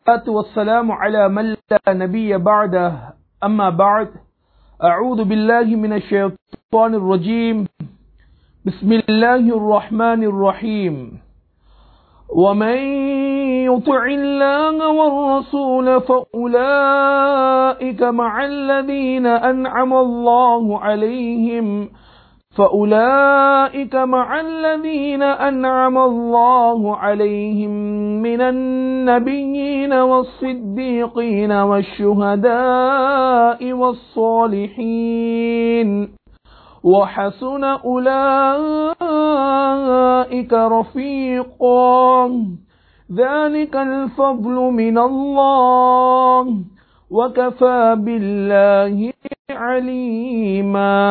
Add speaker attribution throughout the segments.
Speaker 1: والصلاة والسلام على من لا نبي بعده أما بعد أعوذ بالله من الشيطان الرجيم بسم الله الرحمن الرحيم ومن يطع الله والرسول فأولئك مع الذين أنعم الله عليهم فأولئك مع الذين أنعم الله عليهم من النبيين والصديقين والشهداء والصالحين وحسن أولئك رفيقا ذلك الفضل من الله وكفى بالله عليما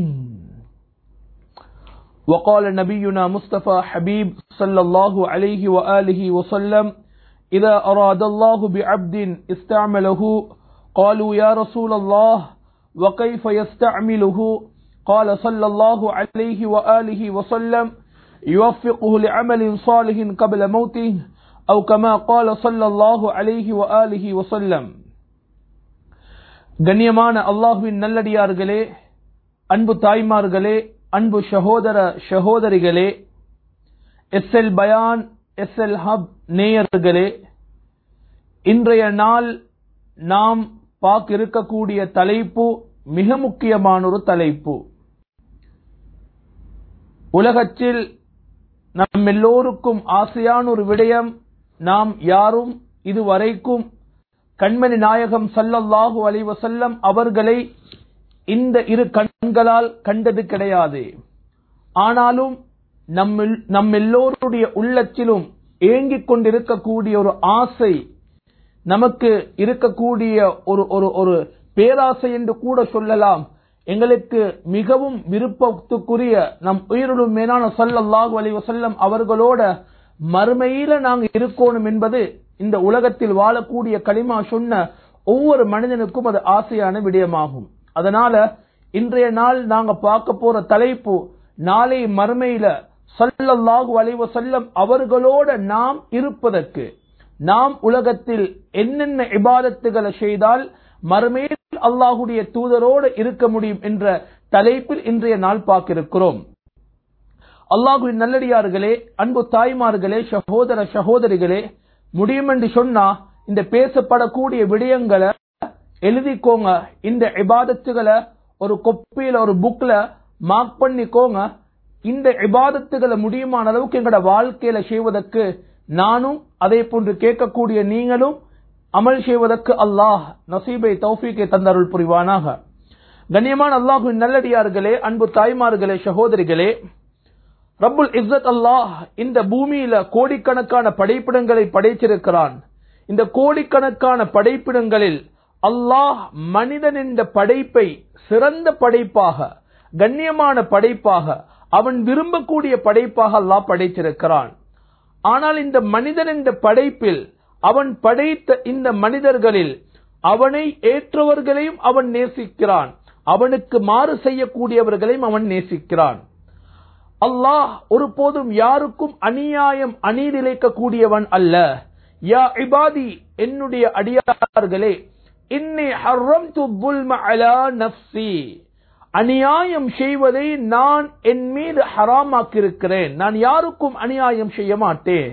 Speaker 1: وقال نبينا مصطفى حبيب صلى الله عليه وآله وسلم إذا أراد الله بعبد استعمله قالوا يا رسول الله وكيف يستعمله قال صلى الله عليه وآله وسلم يوفقه لعمل صالح قبل موته أو كما قال صلى الله عليه وآله وسلم கண்ணியமான அல்லாஹுவின் நல்லடியார்களே அன்பு தாய்மார்களே அன்பு சகோதர சகோதரிகளே எஸ் எல் பயான் எஸ் எல் ஹப் நேயர்களே இன்றைய நாள் நாம் பார்க்க இருக்கக்கூடிய தலைப்பு மிக முக்கியமான ஒரு தலைப்பு உலகத்தில் நம் எல்லோருக்கும் ஆசையான ஒரு விடயம் நாம் யாரும் இதுவரைக்கும் கண்மணி நாயகம் சல்லல்லாஹு அலைவசல்லம் அவர்களை இந்த இரு கண்களால் கண்டது கிடையாது ஆனாலும் நம் எல்லோருடைய உள்ளத்திலும் ஏங்கிக் கொண்டிருக்கக்கூடிய ஒரு ஆசை நமக்கு இருக்கக்கூடிய ஒரு ஒரு ஒரு பேராசை என்று கூட சொல்லலாம் எங்களுக்கு மிகவும் விருப்பத்துக்குரிய நம் உயிரிலும் மேலான சல்லல்லாஹு அலி வசல்லம் அவர்களோட மறுமையில நாங்க இருக்கணும் என்பது இந்த உலகத்தில் வாழக்கூடிய களிமா சொன்ன ஒவ்வொரு மனிதனுக்கும் அது ஆசையான விடயமாகும் அதனால இன்றைய நாள் நாங்க பார்க்க போற தலைப்பு நாளை மறுமையில சல்லல்லாஹு அலைவ செல்லம் அவர்களோட நாம் இருப்பதற்கு நாம் உலகத்தில் என்னென்ன இபாதத்துகளை செய்தால் மறுமையில் அல்லாஹுடைய தூதரோடு இருக்க முடியும் என்ற தலைப்பில் இன்றைய நாள் பார்க்க இருக்கிறோம் அல்லாஹுவின் நல்லடியார்களே அன்பு தாய்மார்களே சகோதர சகோதரிகளே முடியும் என்று சொன்னா இந்த பேசப்படக்கூடிய விடயங்களை எழுதிக்கோங்க இந்த இபாதத்துகளை ஒரு கொப்பியில ஒரு புக்ல மார்க் பண்ணிக்கோங்க இந்த இபாதத்துகளை முடியுமான அளவுக்கு எங்களோட வாழ்க்கையில செய்வதற்கு நானும் அதே போன்று கேட்கக்கூடிய நீங்களும் அமல் செய்வதற்கு அல்லாஹ் நசீபை தௌஃபீக்கை தந்தருள் புரிவானாக கண்ணியமான அல்லாஹுவின் நல்லடியார்களே அன்பு தாய்மார்களே சகோதரிகளே ரப்புல் இஸ்ஸத் அல்லாஹ் இந்த பூமியில கோடிக்கணக்கான படைப்பிடங்களை படைத்திருக்கிறான் இந்த கோடிக்கணக்கான படைப்பிடங்களில் அல்லாஹ் மனிதன் என்ற படைப்பை சிறந்த படைப்பாக கண்ணியமான படைப்பாக அவன் விரும்பக்கூடிய படைப்பாக அல்லாஹ் படைத்திருக்கிறான் ஆனால் இந்த மனிதன் என்ற படைப்பில் அவன் படைத்த இந்த மனிதர்களில் அவனை ஏற்றவர்களையும் அவன் நேசிக்கிறான் அவனுக்கு மாறு செய்யக்கூடியவர்களையும் அவன் நேசிக்கிறான் அல்லாஹ் ஒருபோதும் யாருக்கும் அநியாயம் அநீதிழைக்க கூடியவன் அல்ல யா இபாதி என்னுடைய அடியார்களே இன்னி ஹர்ரம் அலா நப்சி அநியாயம் செய்வதை நான் என் மீது ஹராமாக்கியிருக்கிறேன் நான் யாருக்கும் அநியாயம் செய்ய மாட்டேன்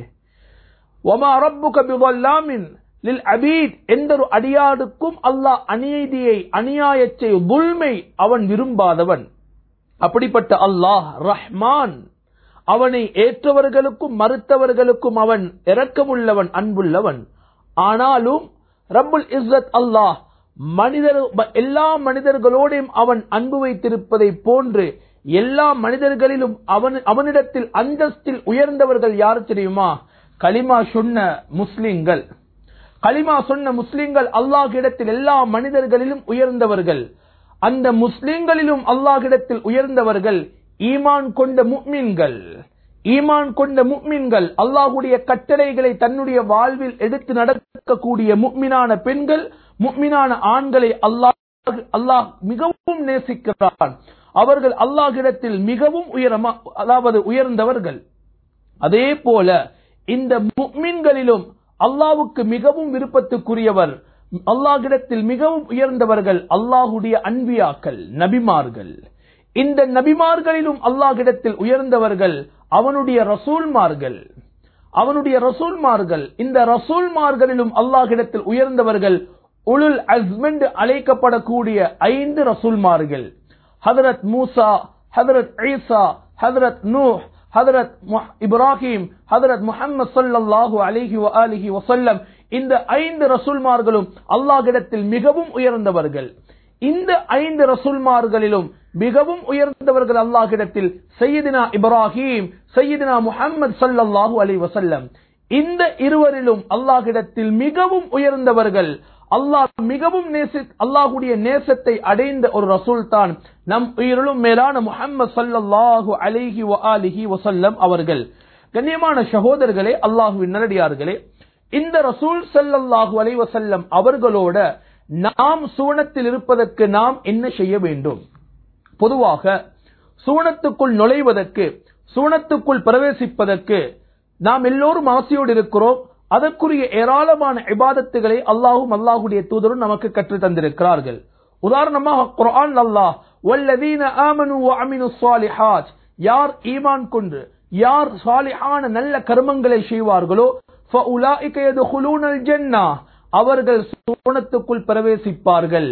Speaker 1: ஒமா ரப்புக பிவல்லாமின் லில் அபீத் எந்த ஒரு அடியாருக்கும் அல்லாஹ் அநீதியை அநியாயத்தை புல்மை அவன் விரும்பாதவன் அப்படிப்பட்ட அல்லாஹ் ரஹ்மான் அவனை ஏற்றவர்களுக்கும் மறுத்தவர்களுக்கும் அவன் இரக்கமுள்ளவன் அன்புள்ளவன் ஆனாலும் ரப்புல் இஸ்ஸத் அல்லாஹ் மனிதர் எல்லா மனிதர்களோடையும் அவன் அன்பு வைத்திருப்பதை போன்று எல்லா மனிதர்களிலும் அவன் அவனிடத்தில் அந்தஸ்தில் உயர்ந்தவர்கள் யார் தெரியுமா களிமா சொன்ன முஸ்லிம்கள் களிமா சொன்ன முஸ்லிம்கள் அல்லாஹிடத்தில் எல்லா மனிதர்களிலும் உயர்ந்தவர்கள் அந்த முஸ்லிம்களிலும் அல்லாஹிடத்தில் உயர்ந்தவர்கள் ஈமான் கொண்ட முக்மீன்கள் ஈமான் கொண்ட முக்மீன்கள் அல்லாஹுடைய கட்டளைகளை தன்னுடைய வாழ்வில் எடுத்து நடக்கக்கூடிய முக்மினான பெண்கள் முக்மினான ஆண்களை அல்லாஹ் அல்லாஹ் மிகவும் நேசிக்கிறான் அவர்கள் அல்லாஹிடத்தில் மிகவும் உயரமா அதாவது உயர்ந்தவர்கள் அதே போல இந்த முக்மின்களிலும் அல்லாவுக்கு மிகவும் விருப்பத்துக்குரியவர் அல்லாஹ்விடத்தில் மிகவும் உயர்ந்தவர்கள் அல்லாஹுடைய அன்பியாக்கள் நபிமார்கள் இந்த நபிமார்களிலும் அல்லாஹ்விடத்தில் உயர்ந்தவர்கள் அவனுடைய ரசூல்மார்கள் அவனுடைய ரசூல்மார்கள் இந்த ரசூல்மார்களிலும் அல்லாஹ்விடத்தில் உயர்ந்தவர்கள் உளுல் அஸ்மெண்ட் அழைக்கப்படக்கூடிய ஐந்து ரசூல்மார்கள் ஹதரத் மூசா ஹதரத் ஈசா ஹதரத் நூஹ் ஹதரத் இப்ராஹிம் ஹதரத் முஹம்மது ஸல்லல்லாஹு அலைஹி வஆலிஹி வஸல்லம் இந்த ஐந்து ரசூல்மார்களும் அல்லாஹ்விடத்தில் மிகவும் உயர்ந்தவர்கள் இந்த ஐந்து ரசூல்மார்களிலும் மிகவும் உயர்ந்தவர்கள் அல்லாஹ்விடத்தில் சையதினா இப்ராஹிம் சையதினா முஹம்மது ஸல்லல்லாஹு அலைஹி வஸல்லம் இந்த இருவரிலும் அல்லாஹ்விடத்தில் மிகவும் உயர்ந்தவர்கள் அல்லாஹ் மிகவும் நேசி அல்லாஹுடைய நேசத்தை அடைந்த ஒரு ரசூல் தான் நம் உயிரிலும் மேலான முஹம்மது ஸல்லல்லாஹு அலைஹி வஆலிஹி வஸல்லம் அவர்கள் கண்ணியமான சகோதரர்களே அல்லாஹுவின் நல்லடியார்களே இந்த ரசூல் ஸல்லல்லாஹு அலைஹி வஸல்லம் அவர்களோட நாம் சுவனத்தில் இருப்பதற்கு நாம் என்ன செய்ய வேண்டும் பொதுவாக சூனத்துக்குள் நுழைவதற்கு சூனத்துக்குள் பிரவேசிப்பதற்கு நாம் எல்லோரும் ஆசையோடு இருக்கிறோம் அதற்குரிய ஏராளமான இபாதத்துகளை அல்லாஹும் அல்லாஹுடைய தூதரும் நமக்கு கற்றுத் தந்திருக்கிறார்கள் உதாரணமாக குர்ஆன் அல்லாஹ் வல்லதீன ஆமனு வஅமினு ஸாலிஹாத் யார் ஈமான் கொண்டு யார் சாலிஹான நல்ல கர்மங்களை செய்வார்களோ ஃபஉலாயிக யதுகுலூனல் ஜன்னah அவர்கள் சூனத்துக்குள் பிரவேசிப்பார்கள்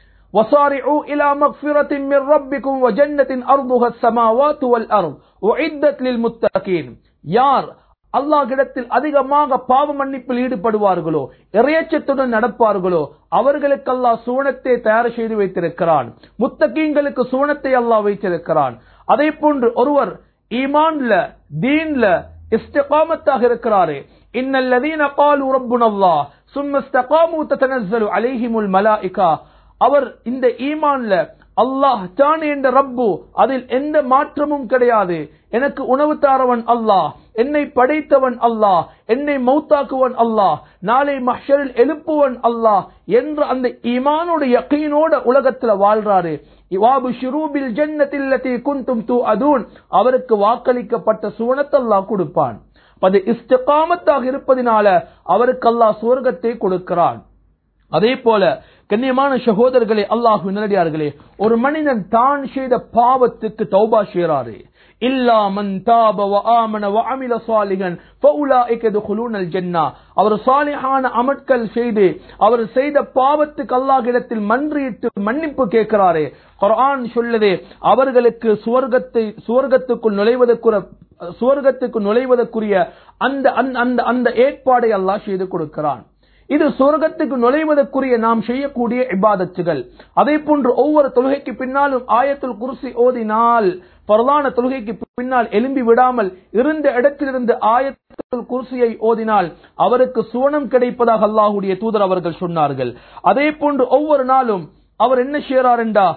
Speaker 1: وصارعوا إلى مغفرة من ربكم وجنة أرضها السماوات والأرض وعدت للمتقين யார் அல்லாஹ்விடத்தில் அதிகமாக பாவ மன்னிப்பில் ஈடுபடுவார்களோ இறையச்சத்துடன் நடப்பார்களோ அவர்களுக்கு அல்லாஹ் சூனத்தை தயார் செய்து வைத்திருக்கிறான் முத்தகீங்களுக்கு சூனத்தை அல்லாஹ் வைத்திருக்கிறான் அதே போன்று ஒருவர் ஈமான்ல தீன்ல இஸ்திகாமத்தாக இருக்கிறாரே இன்னல்லதீன قالوا ربنا الله ثم استقاموا تتنزل عليهم الملائكه அவர் இந்த ஈமான்ல அல்லாஹ் தான் என்ற ரப்பு அதில் எந்த மாற்றமும் கிடையாது எனக்கு உணவு தாரவன் அல்லாஹ் என்னை படைத்தவன் அல்லாஹ் என்னை மௌத்தாக்குவன் அல்லாஹ் நாளை மஹ்ஷரில் எழுப்புவன் அல்லாஹ் என்ற அந்த ஈமானோட யக்கீனோட உலகத்துல வாழ்றாரு இவாபு ஷுரூபில் ஜன்னத்தில்லதி குந்தும் தூ அதூன் அவருக்கு வாக்களிக்கப்பட்ட சுவனத்தை அல்லாஹ் கொடுப்பான் அது இஸ்திகாமத்தாக இருப்பதினால அவருக்கு அல்லாஹ் சுவர்க்கத்தை கொடுக்கிறான் அதே போல கண்ணியமான சகோதரர்களே அல்லாஹு நல்லடியார்களே ஒரு மனிதன் தான் செய்த பாவத்துக்கு தௌபா செய்றாரு இல்லா மன் தாப வ ஆமன வ அமில சாலிகன் ஃபஉலாயிக யதுகுலூனல் ஜன்னah அவர் சாலிஹான அமட்கள் செய்து அவர் செய்த பாவத்துக்கு அல்லாஹ்விடத்தில் மன்றியிட்டு மன்னிப்பு கேட்கிறாரே குர்ஆன் சொல்லுதே அவர்களுக்கு சுவர்க்கத்தை சுவர்க்கத்துக்குள் நுழைவதற்குரிய சுவர்க்கத்துக்கு நுழைவதற்குரிய அந்த அந்த அந்த ஏற்பாடை அல்லாஹ் செய்து கொடுக்கிறான் இது சொர்க்கத்துக்கு நுழைவதற்குரிய நாம் செய்யக்கூடிய இபாதத்துகள் அதே போன்று ஒவ்வொரு தொழுகைக்கு பின்னாலும் ஆயத்துல் குருசி ஓதினால் பரலான தொழுகைக்கு பின்னால் எலும்பி விடாமல் இருந்த இடத்திலிருந்து ஆயத்துல் குருசியை ஓதினால் அவருக்கு சுவனம் கிடைப்பதாக அல்லாஹுடைய தூதர் அவர்கள் சொன்னார்கள் அதே போன்று ஒவ்வொரு நாளும் அவர் என்ன செய்யறார் என்றா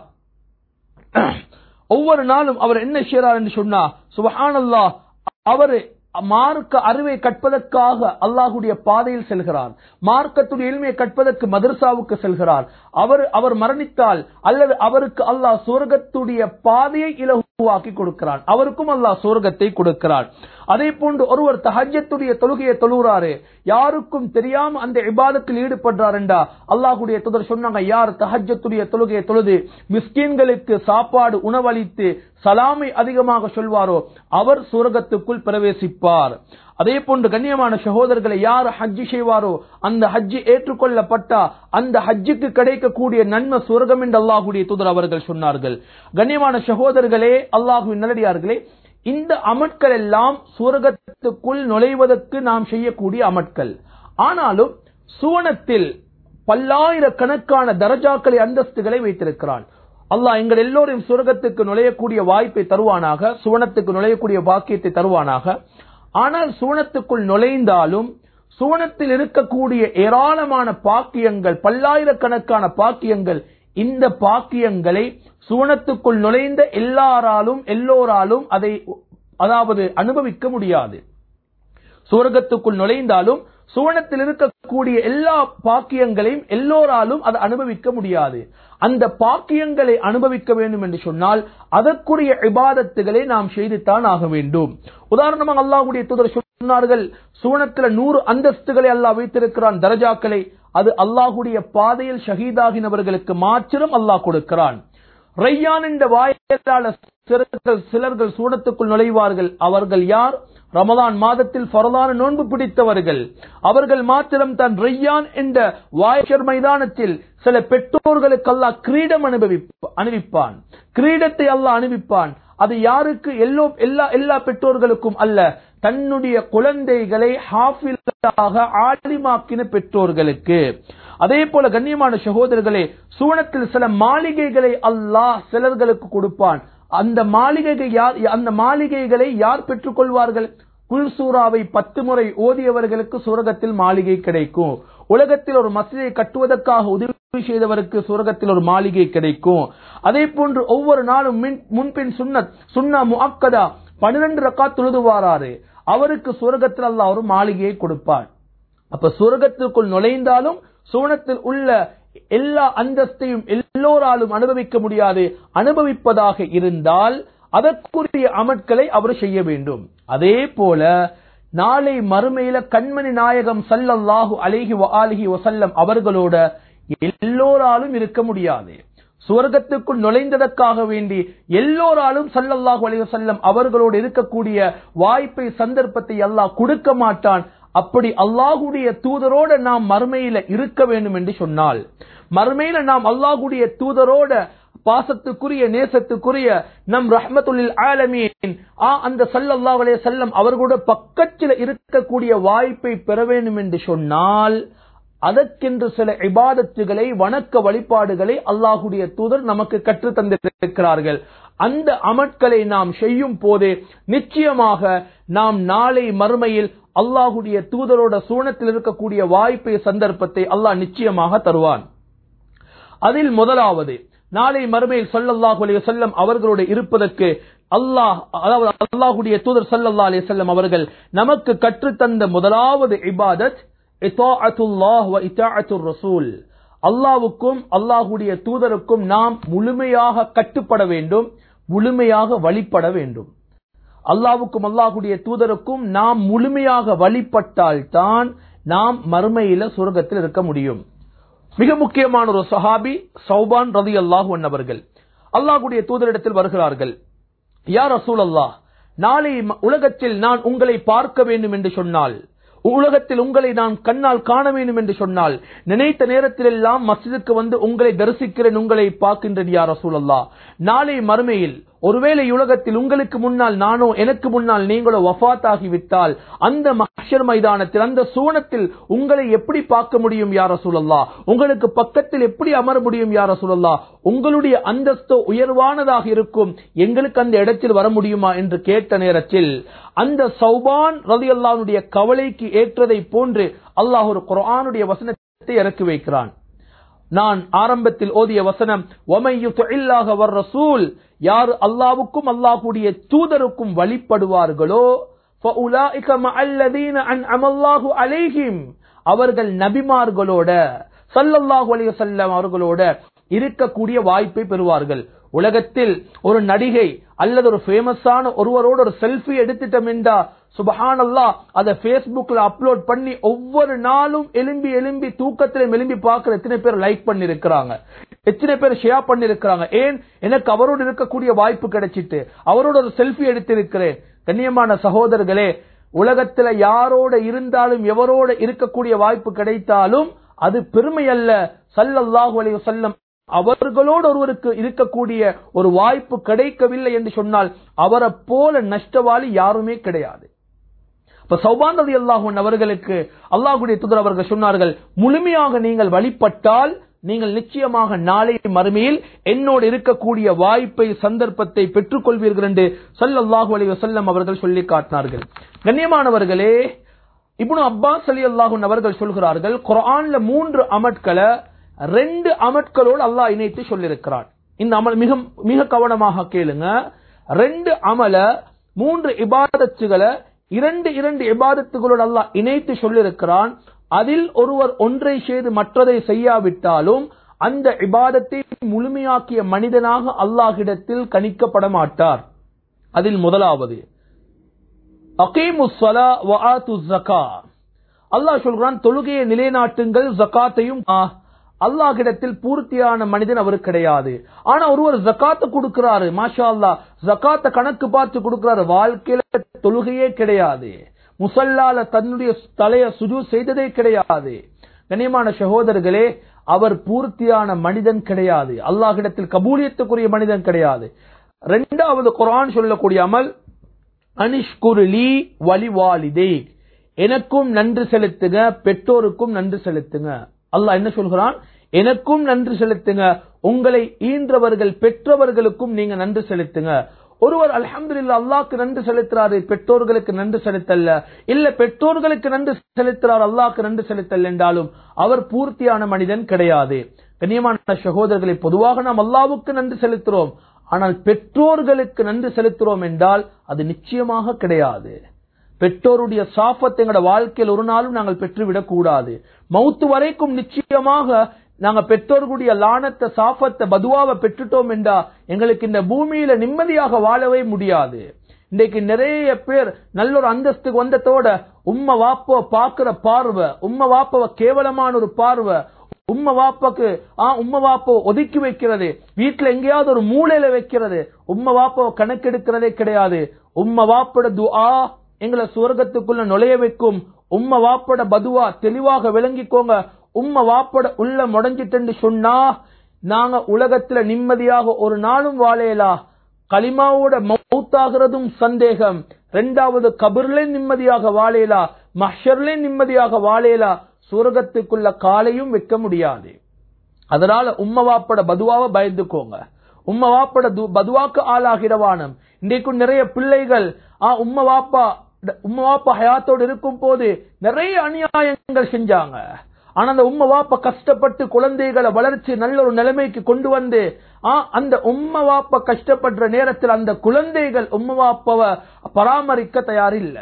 Speaker 1: ஒவ்வொரு நாளும் அவர் என்ன செய்யறார் என்று சொன்னா சுபஹானல்லாஹ் அவர் மார்க்க அறிவை கற்பதற்காக அல்லாஹுடைய பாதையில் செல்கிறார் மார்க்கத்துடைய எளிமையை கற்பதற்கு மதரசாவுக்கு செல்கிறார் அவர் அவர் மரணித்தால் அல்லது அவருக்கு அல்லாஹ் சுவர்க்கத்துடைய பாதையை இலகுவாக்கி கொடுக்கிறான் அவருக்கும் அல்லாஹ் சுவர்க்கத்தை கொடுக்கிறான் அதே போன்று ஒருவர் தஹஜத்துடைய தொழுகையை தொழுகிறாரு யாருக்கும் தெரியாம அந்த இபாதத்தில் ஈடுபடுறார் என்றா அல்லாஹுடைய துதர் சொன்னாங்க யார் தஹஜத்துடைய தொழுகையை தொழுது மிஸ்கீன்களுக்கு சாப்பாடு உணவளித்து சலாமை அதிகமாக சொல்வாரோ அவர் சுரகத்துக்குள் பிரவேசிப்பார் அதே போன்று கண்ணியமான சகோதரர்களை யார் ஹஜ்ஜி செய்வாரோ அந்த ஹஜ்ஜி ஏற்றுக்கொள்ளப்பட்டா அந்த ஹஜ்ஜுக்கு கிடைக்கக்கூடிய நன்மை சுரகம் என்று அல்லாஹுடைய தூதர் அவர்கள் சொன்னார்கள் கண்ணியமான சகோதரர்களே அல்லாஹுவின் நல்லடியார்களே இந்த அமட்கள் எல்லாம் சுவர்க்கத்துக்குள் நுழைவதற்கு நாம் செய்யக்கூடிய அமட்கள் ஆனாலும் சுவனத்தில் பல்லாயிரக்கணக்கான தரஜாக்களை அந்தஸ்துகளை வைத்திருக்கிறான் அல்லாஹ் எங்கள் எல்லோரையும் சுரகத்துக்கு நுழையக்கூடிய வாய்ப்பை தருவானாக சுவனத்துக்கு நுழையக்கூடிய பாக்கியத்தை தருவானாக ஆனால் சுவனத்துக்குள் நுழைந்தாலும் சுவனத்தில் இருக்கக்கூடிய ஏராளமான பாக்கியங்கள் பல்லாயிரக்கணக்கான பாக்கியங்கள் இந்த பாக்கியங்களை சுவனத்துக்குள் நுழைந்த எல்லாராலும் எல்லோராலும் அதை அதாவது அனுபவிக்க முடியாது சுவர்க்கத்துக்குள் நுழைந்தாலும் சுவனத்தில் இருக்கக்கூடிய எல்லா பாக்கியங்களையும் எல்லோராலும் அதை அனுபவிக்க முடியாது அந்த பாக்கியங்களை அனுபவிக்க வேண்டும் என்று சொன்னால் அதற்குரிய இபாதத்துகளை நாம் செய்துத்தான் ஆக வேண்டும் உதாரணமாக அல்லாஹ்வுடைய தூதர் சொன்னார்கள் சுவனத்தில் நூறு அந்தஸ்துகளை அல்லாஹ் வைத்திருக்கிறான் தரஜாக்களை அது அல்லாஹ்வுடைய பாதையில் ஷஹீதாகினவர்களுக்கு மாத்திரம் அல்லாஹ் கொடுக்கிறான் ரையான் என்ற வாயிலாள சிலர்கள் சிலர்கள் சூடத்துக்குள் நுழைவார்கள் அவர்கள் யார் ரமலான் மாதத்தில் ஃபரலான நோன்பு பிடித்தவர்கள் அவர்கள் மாத்திரம் தான் ரையான் என்ற வாயர் மைதானத்தில் சில பெற்றோர்களுக்கு அல்லாஹ் கிரீடம் அனுபவிப்ப அணிவிப்பான் கிரீடத்தை அல்லாஹ் அணிவிப்பான் அது யாருக்கு எல்லோ எல்லா எல்லா பெற்றோர்களுக்கும் அல்ல தன்னுடைய குழந்தைகளை ஹாஃபிலாக ஆலிமாக்கின பெற்றோர்களுக்கு அதே போல கண்ணியமான சகோதரர்களே சூனத்தில் சில மாளிகைகளை அல்லாஹ் சிலர்களுக்கு கொடுப்பான் அந்த மாளிகை யார் அந்த மாளிகைகளை யார் பெற்றுக் கொள்வார்கள் குல் சூறாவை பத்து முறை ஓதியவர்களுக்கு சுரகத்தில் மாளிகை கிடைக்கும் உலகத்தில் ஒரு மசிதை கட்டுவதற்காக உதவி செய்தவருக்கு சுரகத்தில் ஒரு மாளிகை கிடைக்கும் அதே போன்று ஒவ்வொரு நாளும் மின்- முன்பின் சுன்னத் சுன்னா முஅக்கதா பன்னிரண்டு ரக்கா தொழுதுவாராரு அவருக்கு சுரகத்தில் அல்லாஹ் ஒரு மாளிகையை கொடுப்பான் அப்ப சுரகத்திற்குள் நுழைந்தாலும் சூனத்தில் உள்ள எல்லா அந்தஸ்தையும் எல்லோராலும் அனுபவிக்க முடியாது அனுபவிப்பதாக இருந்தால் அதற்குரிய அமட்களை அவர் செய்ய வேண்டும் அதே போல நாளை மறுமையில கண்மணி நாயகம் ஸல்லல்லாஹு அலைஹி வஆலிஹி வஸல்லம் அவர்களோட எல்லோராலும் இருக்க முடியாது சுவர்க்கத்துக்குள் நுழைந்ததற்காக வேண்டி எல்லோராலும் ஸல்லல்லாஹு அலைஹி வஸல்லம் அவர்களோடு இருக்கக்கூடிய வாய்ப்பை சந்தர்ப்பத்தை அல்லாஹ் கொடுக்க மாட்டான் அப்படி அல்லாஹுடைய தூதரோட நாம் மறுமையில இருக்க வேண்டும் என்று சொன்னால் மறுமையில நாம் அல்லாஹுடைய தூதரோட பாசத்துக்குரிய நேசத்துக்குரிய நம் ரஹ்மத்துல்லில் ஆலமீன் ஆ அந்த ஸல்லல்லாஹு அலைஹி வஸல்லம் அவர்களோட பக்கத்தில் இருக்கக்கூடிய வாய்ப்பை பெற வேண்டும் என்று சொன்னால் அதற்கென்று சில இபாதத்துகளை வணக்க வழிபாடுகளை அல்லாஹுடைய தூதர் நமக்கு கற்றுத் தந்திருக்கிறார்கள் அந்த அமட்களை நாம் செய்யும் போதே நிச்சயமாக நாம் நாளை மறுமையில் அல்லாஹுடைய தூதரோட சூனத்தில் இருக்கக்கூடிய வாய்ப்பை சந்தர்ப்பத்தை அல்லாஹ் நிச்சயமாக தருவான் அதில் முதலாவது நாளை மறுமையில் ஸல்லல்லாஹு அலைஹி வஸல்லம் அவர்களோடு இருப்பதற்கு அல்லாஹ் அதாவது அல்லாஹ்வுடைய தூதர் ஸல்லல்லாஹு அலைஹி வஸல்லம் அவர்கள் நமக்கு கற்றுத்தந்த முதலாவது இபாதத் இத்தாஅத்துல்லாஹ் வ இத்தாஅத்துர் ரசூல் அல்லாஹ்வுக்கும் அல்லாஹ்வுடைய தூதருக்கும் நாம் முழுமையாக கட்டுப்பட வேண்டும் முழுமையாக வழிபட வேண்டும் அல்லாஹ்வுக்கும் அல்லாஹ்வுடைய தூதருக்கும் நாம் முழுமையாக வழிபட்டால் தான் நாம் மறுமையில சொர்க்கத்தில் இருக்க முடியும் மிக முக்கியமான ஒரு சஹாபி சௌபான் ரதி அல்லாஹு அவர்கள் அல்லாஹ்வுடைய தூதரிடத்தில் வருகிறார்கள் யார் ரசூல் அல்லாஹ் நாளை ம- உலகத்தில் நான் உங்களை பார்க்க வேண்டும் என்று சொன்னால் உலகத்தில் உங்களை நான் கண்ணால் காண வேண்டும் என்று சொன்னால் நினைத்த நேரத்தில் எல்லாம் மஸ்ஜிதுக்கு வந்து உங்களை தரிசிக்கிறேன் உங்களை பார்க்கின்றேன் யார் ரசூல் அல்லாஹ் நாளை மறுமையில் ஒருவேளை உலகத்தில் உங்களுக்கு முன்னால் நானோ எனக்கு முன்னால் நீங்களோ வஃபாத் ஆகிவிட்டால் அந்த மஹ்ஷர் மைதானத்தில் அந்த சூனத்தில் உங்களை எப்படி பார்க்க முடியும் யார் ரசூலல்லா உங்களுக்கு பக்கத்தில் எப்படி அமர முடியும் யார் ரசூலல்லா உங்களுடைய அந்தஸ்து உயர்வானதாக இருக்கும் எங்களுக்கு அந்த இடத்தில் வர முடியுமா என்று கேட்ட நேரத்தில் அந்த சௌபான் ரதி அல்லாஹ்வுடைய கவலைக்கு ஏற்றதை போன்று அல்லாஹ் ஒரு குர்ஆனுடைய வசனத்தை இறக்கி வைக்கிறான் நான் ஆரம்பத்தில் ஓதிய வசனம் "வமன் யுத்திஇல்லாஹ வர் ரசூல் யார் அல்லாஹ்வுக்கும் அல்லாஹ்வுடைய தூதருக்கும் வழிபடுவார்களோ ஃபஉலாயிக மஅல்லதீன அன்அம அல்லாஹு அலைஹிம் அவர்கள் நபிமார்களோட ஸல்லல்லாஹு அலைஹி வஸல்லம் அவர்களோட இருக்கக்கூடிய வாய்ப்பை பெறுவார்கள் உலகத்தில் ஒரு நடிகை அல்லது ஒரு ஃபேமஸான ஒருவரோட ஒரு செல்ஃபி எடுத்துட்டோம் என்றா சுபஹானல்லாஹ் அதை Facebookல அப்லோட் பண்ணி ஒவ்வொரு நாளும் எலும்பி எலும்பி தூக்கத்திலும் எலும்பி பார்க்கிற எத்தனை பேர் லைக் பண்ணி இருக்கிறாங்க எத்தனை பேர் ஷேர் பண்ணி இருக்கிறாங்க ஏன் எனக்கு அவரோடு இருக்கக்கூடிய வாய்ப்பு கிடைச்சிட்டு அவரோட ஒரு செல்ஃபி எடுத்திருக்கிறேன் கண்ணியமான சகோதரர்களே உலகத்துல யாரோட இருந்தாலும் எவரோட இருக்கக்கூடிய வாய்ப்பு கிடைத்தாலும் அது பெருமை அல்ல சல்லல்லாஹு அலைஹி வஸல்லம் அவர்களோடு ஒருவருக்கு இருக்கக்கூடிய ஒரு வாய்ப்பு கிடைக்கவில்லை என்று சொன்னால் அவரை போல நஷ்டவாளி யாருமே கிடையாது இப்ப சௌபான் ரதி அல்லாஹூன் அவர்களுக்கு அல்லாஹுடைய தூதர் அவர்கள் சொன்னார்கள் முழுமையாக நீங்கள் வழிபட்டால் நீங்கள் நிச்சயமாக நாளை மறுமையில் என்னோடு இருக்கக்கூடிய வாய்ப்பை சந்தர்ப்பத்தை பெற்றுக் கொள்வீர்கள் என்று ஸல்லல்லாஹு அலைஹி வஸல்லம் அவர்கள் சொல்லி காட்டினார்கள் கண்ணியமானவர்களே இப்னு அப்பாஸ் அலி அல்லாஹூன் அவர்கள் சொல்கிறார்கள் குர்ஆன்ல மூன்று அமட்களை ரெண்டு அமட்களோடு அல்லாஹ் இணைத்து சொல்லியிருக்கிறான் இந்த அமல் மிக மிக கவனமாக கேளுங்க ரெண்டு அமல மூன்று இபாதத்துகளை இரண்டு இரண்டு இபாதத்துகளோடு அல்லாஹ் இணைத்து சொல்லியிருக்கிறான் அதில் ஒருவர் ஒன்றை செய்து மற்றதை செய்யாவிட்டாலும் அந்த இபாதத்தை முழுமையாக்கிய மனிதனாக அல்லாஹ்விடத்தில் கணிக்கப்பட மாட்டார் அதில் முதலாவது அகீமுஸ் ஸலா வ ஆத்துஸ் ஸகா அல்லாஹ் சொல்றான் தொழுகையை நிலைநாட்டுங்கள் ஜகாத்தையும் அல்லாஹ்விடத்தில் பூர்த்தியான மனிதன் அவர் கிடையாது ஆனா ஒருவர் ஜக்காத்து கொடுக்கிறாரு மாஷா அல்லாஹ் ஜக்காத்த கணக்கு பார்த்து கொடுக்கிறாரு வாழ்க்கையில தொழுகையே கிடையாது முசல்லால தன்னுடைய தலைய சுஜு செய்ததே கிடையாது கண்ணியமான சகோதரர்களே அவர் பூர்த்தியான மனிதன் கிடையாது அல்லாஹ்விடத்தில் கபூலியத்துக்குரிய மனிதன் கிடையாது இரண்டாவது குர்ஆன் சொல்லக்கூடிய அமல் அனிஷ்குருலி வலிவாலிதே எனக்கும் நன்றி செலுத்துங்க பெற்றோருக்கும் நன்றி செலுத்துங்க அல்லாஹ் என்ன சொல்கிறான் எனக்கும் நன்றி செலுத்துங்க உங்களை ஈன்றவர்கள் பெற்றவர்களுக்கும் நீங்க நன்றி செலுத்துங்க ஒருவர் அல்ஹம்துலில்லா அல்லாஹ்க்கு நன்றி செலுத்துறாரு பெற்றோர்களுக்கு நன்றி செலுத்தல்ல இல்ல பெற்றோர்களுக்கு நன்றி செலுத்துறார் அல்லாஹ்க்கு நன்றி செலுத்தல் என்றாலும் அவர் பூர்த்தியான மனிதன் கிடையாது கண்ணியமான சகோதரர்களை பொதுவாக நாம் அல்லாவுக்கு நன்றி செலுத்துறோம் ஆனால் பெற்றோர்களுக்கு நன்றி செலுத்துறோம் என்றால் அது நிச்சயமாக கிடையாது பெற்றோருடைய சாஃபத்தை எங்களோட வாழ்க்கையில் ஒரு நாளும் நாங்கள் பெற்றுவிடக் கூடாது மௌத்து வரைக்கும் நிச்சயமாக நாங்க பெற்றோர்களுடைய லானத்தை சாஃபத்தை பதுவாவை பெற்றுட்டோம் என்றா எங்களுக்கு இந்த பூமியில நிம்மதியாக வாழவே முடியாது இன்றைக்கு நிறைய பேர் நல்ல ஒரு அந்தஸ்துக்கு வந்ததோட உம்ம வாப்ப பாக்குற பார்வை உம்ம வாப்பவ கேவலமான ஒரு பார்வை உம்ம வாப்பாக்கு ஆ உம்ம வாப்ப ஒதுக்கி வைக்கிறது வீட்டுல எங்கேயாவது ஒரு மூலையில வைக்கிறது உம்ம வாப்பாவை கணக்கெடுக்கிறதே கிடையாது உம்ம வாப்போட துஆ எங்களை சுவர்க்கத்துக்குள்ள நுழைய வைக்கும் உம்ம வாப்போட பதுவா தெளிவாக விளங்கிக்கோங்க உம்ம வாப்போட உள்ள முடஞ்சிட்டு சொன்னா நாங்க உலகத்துல நிம்மதியாக ஒரு நாளும் வாழையலா களிமாவோட மௌத்தாகிறதும் சந்தேகம் ரெண்டாவது கபர்ல நிம்மதியாக வாழையலா மஷர்ல நிம்மதியாக வாழையலா சுவர்க்கத்துக்குள்ள காலையும் வைக்க முடியாது அதனால உம்ம வாப்போட பதுவாவை பயந்துக்கோங்க உம்ம வாப்போட து- பதுவாக்கு ஆளாகிறவானம் இன்றைக்கும் நிறைய பிள்ளைகள் ஆ உம்ம வாப்பா உம்ம வாப்பா ஹயாத்தோடு இருக்கும் போது நிறைய அநியாயங்கள் செஞ்சாங்க ஆனா அந்த உம்ம வாப்பா கஷ்டப்பட்டு குழந்தைகளை வளர்ச்சி நல்ல ஒரு நிலைமைக்கு கொண்டு வந்து ஆ, அந்த உம்ம வாப்பா கஷ்டப்படுற நேரத்தில் அந்த குழந்தைகள் உம்ம வாப்பாவை பராமரிக்க தயாரில்லை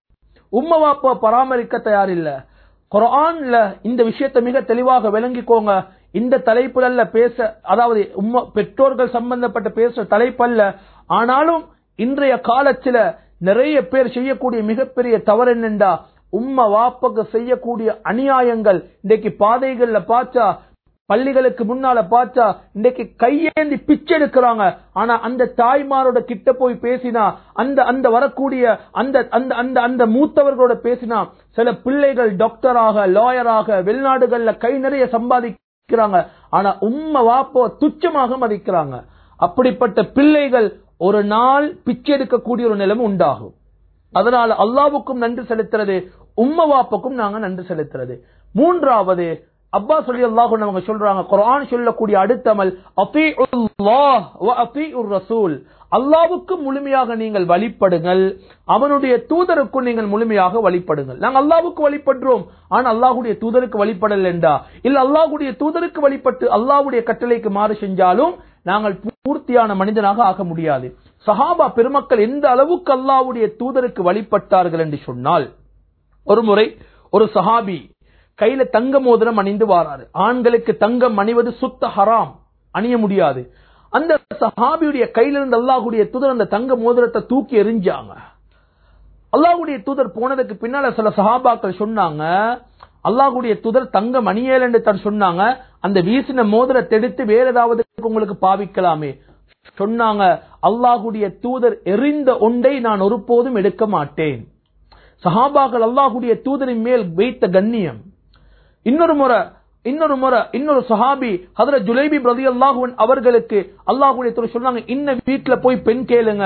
Speaker 1: உம்ம வாப்பா பராமரிக்க தயாரில்ல குர்ஆன்ல இந்த விஷயத்தை மிக தெளிவாக விளங்கிக்கோங்க இந்த தலைப்புல பேச அதாவது உம்ம பெற்றோர்கள் சம்பந்தப்பட்ட பேச தலைப்பல்ல ஆனாலும் இன்றைய காலத்துல நிறைய பேர் செய்யக்கூடிய மிகப்பெரிய தவறு என்னண்டா உம்ம வாப்பக்கு செய்யக்கூடிய அநியாயங்கள் இன்றைக்கு பாதைகள்ல பார்த்தா பள்ளிகளுக்கு முன்னால பார்த்தா இன்றைக்கு கையேந்தி பிச்சை எடுக்கிறாங்க ஆனா அந்த தாய்மாரோட கிட்ட போய் பேசினா அந்த அந்த வரக்கூடிய அந்த அந்த அந்த அந்த மூத்தவர்களோட பேசினா சில பிள்ளைகள் டாக்டராக லாயராக வெளிநாடுகள்ல கை நிறைய சம்பாதிக்கிறாங்க ஆனா உம்ம வாப்போ துச்சமாக மதிக்கிறாங்க அப்படிப்பட்ட பிள்ளைகள் ஒரு நாள் பிச்சை எடுக்கக்கூடிய ஒரு நிலைமை உண்டாகும் அதனால அல்லாவுக்கும் நன்றி செலுத்துறது உம்ம வாப்புக்கும் நாங்க நன்றி செலுத்துறது மூன்றாவது அப்பா சொல்லி அல்லாஹ் அவங்க சொல்றாங்க குர்ஆன் சொல்லக்கூடிய அடுத்தமல் அத்தீஉல்லாஹ் வ அத்தீஉர் ரசூல் அல்லாவுக்கு முழுமையாக நீங்கள் வழிபடுங்கள் அவனுடைய தூதருக்கும் நீங்கள் முழுமையாக வழிபடுங்கள் நாங்க அல்லாவுக்கு வழிபடுறோம் ஆனா அல்லாஹ்வுடைய தூதருக்கு வழிபடல் என்றா இல்ல அல்லாஹ்வுடைய தூதருக்கு வழிபட்டு அல்லாஹ்வுடைய கட்டளைக்கு மாறு செஞ்சாலும் நாங்கள் பூர்த்தியான மனிதனாக ஆக முடியாது சஹாபா பெருமக்கள் எந்த அளவுக்கு அல்லாஹ்வுடைய தூதருக்கு வழிபட்டார்கள் என்று சொன்னால் ஒரு முறை ஒரு சஹாபி கையில தங்க மோதிரம் அணிந்து வாராரு ஆண்களுக்கு தங்கம் அணிவது சுத்த ஹராம் அணிய முடியாது அந்த சஹாபியுடைய கையில இருந்து அல்லாஹ்வுடைய தூதர் அந்த தங்க மோதிரத்தை தூக்கி எறிஞ்சாங்க அல்லாஹ்வுடைய தூதர் போனதுக்கு பின்னால சில சஹாபாக்கள் சொன்னாங்க அல்லாஹ்வுடைய தூதர் தங்கம் அணியல் என்று தான் சொன்னாங்க அந்த வீசின மோதிரத்தை எடுத்து வேற ஏதாவது உங்களுக்கு பாவிக்கலாமே சொன்னாங்க அல்லாஹ்வுடைய தூதர் எறிந்த ஒன்றை நான் ஒருபோதும் எடுக்க மாட்டேன் சஹாபாக்கள் அல்லாஹ்வுடைய தூதரின் மேல் வைத்த கண்ணியம் இன்னொரு முறை இன்னொரு முறை இன்னொரு சஹாபி ஹதர ஜுலைபி பிரதி அல்லாஹுவன் அவர்களுக்கு அல்லாஹுடைய தூதர் சொன்னாங்க இன்ன வீட்டுல போய் பெண் கேளுங்க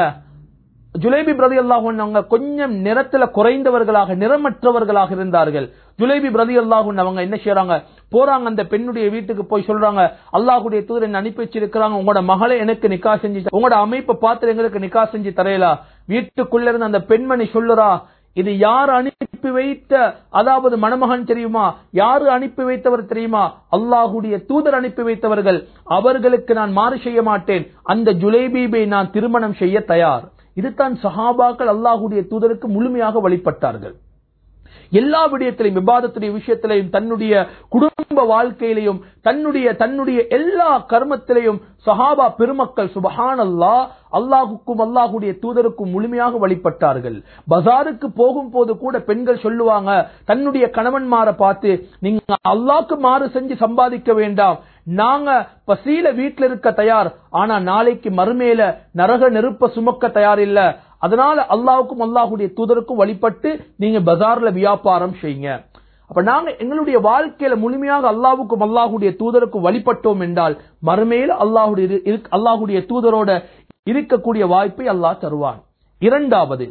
Speaker 1: ஜுலைபி பிரதி அல்லாஹுவன் அவங்க கொஞ்சம் நிறத்துல குறைந்தவர்களாக நிறமற்றவர்களாக இருந்தார்கள் ஜுலைபி பிரதி அல்லாஹுவன் அவங்க என்ன செய்யறாங்க போறாங்க அந்த பெண்ணுடைய வீட்டுக்கு போய் சொல்றாங்க அல்லாஹுடைய தூதர் என்ன அனுப்பி வச்சிருக்கிறாங்க உங்களோட மகளை எனக்கு நிக்கா செஞ்சு உங்களோட அமைப்பை பார்த்து எங்களுக்கு நிக்கா செஞ்சு தரையலா வீட்டுக்குள்ள இருந்து அந்த பெண்மணி சொல்லுறா இது யார் அனுப்பி வைத்த அதாவது மணமகன் தெரியுமா யாரு அனுப்பி வைத்தவர் தெரியுமா அல்லாஹுடைய தூதர் அனுப்பி வைத்தவர்கள் அவர்களுக்கு நான் மாறு செய்ய மாட்டேன் அந்த ஜுலைபீபை நான் திருமணம் செய்ய தயார் இதுதான் சஹாபாக்கள் அல்லாஹுடைய தூதருக்கு முழுமையாக வழிபட்டார்கள் எல்லா விடயத்திலையும் விவாதத்துடைய விஷயத்திலையும் தன்னுடைய குடும்ப வாழ்க்கையிலையும் தன்னுடைய தன்னுடைய எல்லா கர்மத்திலையும் சஹாபா பெருமக்கள் சுபஹான் அல்லா அல்லாஹுக்கும் அல்லாஹுடைய தூதருக்கும் முழுமையாக வழிபட்டார்கள் பஜாருக்கு போகும் போது கூட பெண்கள் சொல்லுவாங்க தன்னுடைய கணவன்மாரை பார்த்து நீங்க அல்லாஹ்க்கு மாறு செஞ்சு சம்பாதிக்க வேண்டாம் நாங்க பசியில வீட்டுல இருக்க தயார் ஆனா நாளைக்கு மறுமையில நரக நெருப்ப சுமக்க தயார் இல்ல அதனால அல்லாவுக்கும் அல்லாஹுடைய தூதருக்கும் வழிபட்டு நீங்க பஜார்ல வியாபாரம் செய்யுங்க அப்ப நாங்க எங்களுடைய வாழ்க்கையில முழுமையாக அல்லாவுக்கும் அல்லாஹுடைய தூதருக்கும் வழிபட்டோம் என்றால் மறுமையில அல்லாஹுடைய இரு- அல்லாஹுடைய தூதரோட இருக்கக்கூடிய வாய்ப்பை அல்லாஹ் தருவான் இரண்டாவது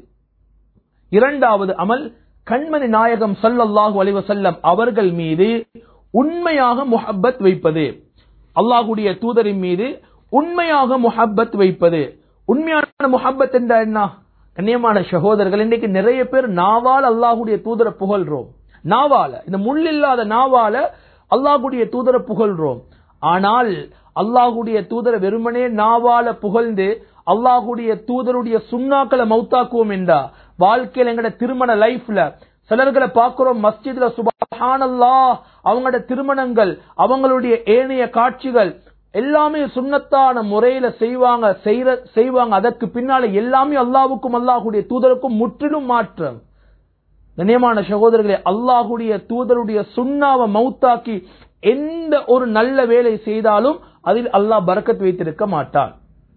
Speaker 1: இரண்டாவது அமல் கண்மணி நாயகம் ஸல்லல்லாஹு அலைஹி வஸல்லம் அவர்கள் மீது உண்மையாக முஹப்பத் வைப்பது அல்லாஹ்வுடைய தூதரின் மீது உண்மையாக முஹப்பத் வைப்பது உண்மையான முஹப்பத் என்றா என்ன கண்ணியமான சகோதரர்கள் இன்னைக்கு நிறைய பேர் நாவால் அல்லாஹ்வுடைய தூதரை புகழ்றோம் நாவால இந்த முள் இல்லாத நாவால அல்லாஹ்வுடைய தூதரை புகழ்றோம் ஆனால் அல்லாஹ்வுடைய தூதரை வெறுமனே நாவால புகழ்ந்து அல்லாஹ்வுடைய தூதருடைய சுண்ணாக்களை மௌத்தாக்குவோம் என்றா வாழ்க்கையில எங்கட திருமண லைஃப்ல சிலர்களை பார்க்கிறோம் மஸ்ஜித்ல சுபஹானல்லாஹ் அவங்களோட திருமணங்கள் அவங்களுடைய ஏனைய காட்சிகள் எல்லாமே சுண்ணத்தான முறையில செய்வாங்க செய்ற செய்வாங்க அதற்கு பின்னால எல்லாமே அல்லாஹ்வுக்கும் அல்லாஹ்வுடைய தூதருக்கும் முற்றிலும் மாற்றம் கண்ணியமான சகோதரர்களே அல்லாஹுடைய தூதருடைய சுண்ணாவை மௌத்தாக்கி எந்த ஒரு நல்ல வேலை செய்தாலும் அதில் அல்லாஹ் பரக்கத் வைத்திருக்க மாட்டான்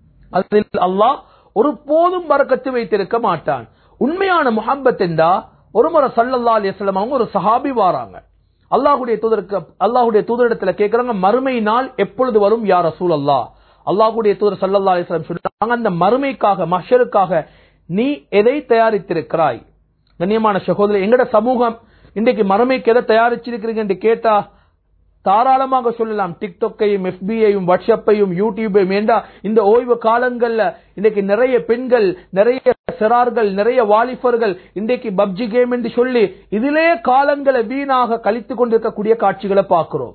Speaker 1: அதில் அல்லாஹ் ஒரு போதும் பரக்கத்து வைத்திருக்க மாட்டான் உண்மையான முஹப்பத் என்றா ஒரு முறை சல்லல்லா அலிஸ்லாம் அவங்க ஒரு சஹாபி வாராங்க அல்லாஹுடைய தூதருக்கு அல்லாஹுடைய தூதரிடத்துல கேட்கறாங்க மறுமை நாள் எப்பொழுது வரும் யார் ரசூல் அல்லாஹ் அல்லாஹுடைய தூதர் சல்லல்லா அலிஸ்லாம் சொல்றாங்க அந்த மறுமைக்காக மஷருக்காக நீ எதை தயாரித்திருக்கிறாய் கண்ணியமான சகோதரர் எங்கட சமூகம் இன்றைக்கு மறுமைக்கு எதை தயாரிச்சிருக்கிறீங்க என்று கேட்டா தாராளமாக சொல்லலாம் டிக்டாக்கையும் எஃபிஐயும் வாட்ஸ்அப்பையும் யூடியூபையும் ஏண்டா இந்த ஓய்வு காலங்கள்ல இன்னைக்கு நிறைய பெண்கள் நிறைய சிறார்கள் நிறைய வாலிபர்கள் இன்றைக்கு பப்ஜி கேம் என்று சொல்லி இதிலே காலங்களை வீணாக கழித்துக் கொண்டிருக்கக்கூடிய காட்சிகளை பார்க்கிறோம்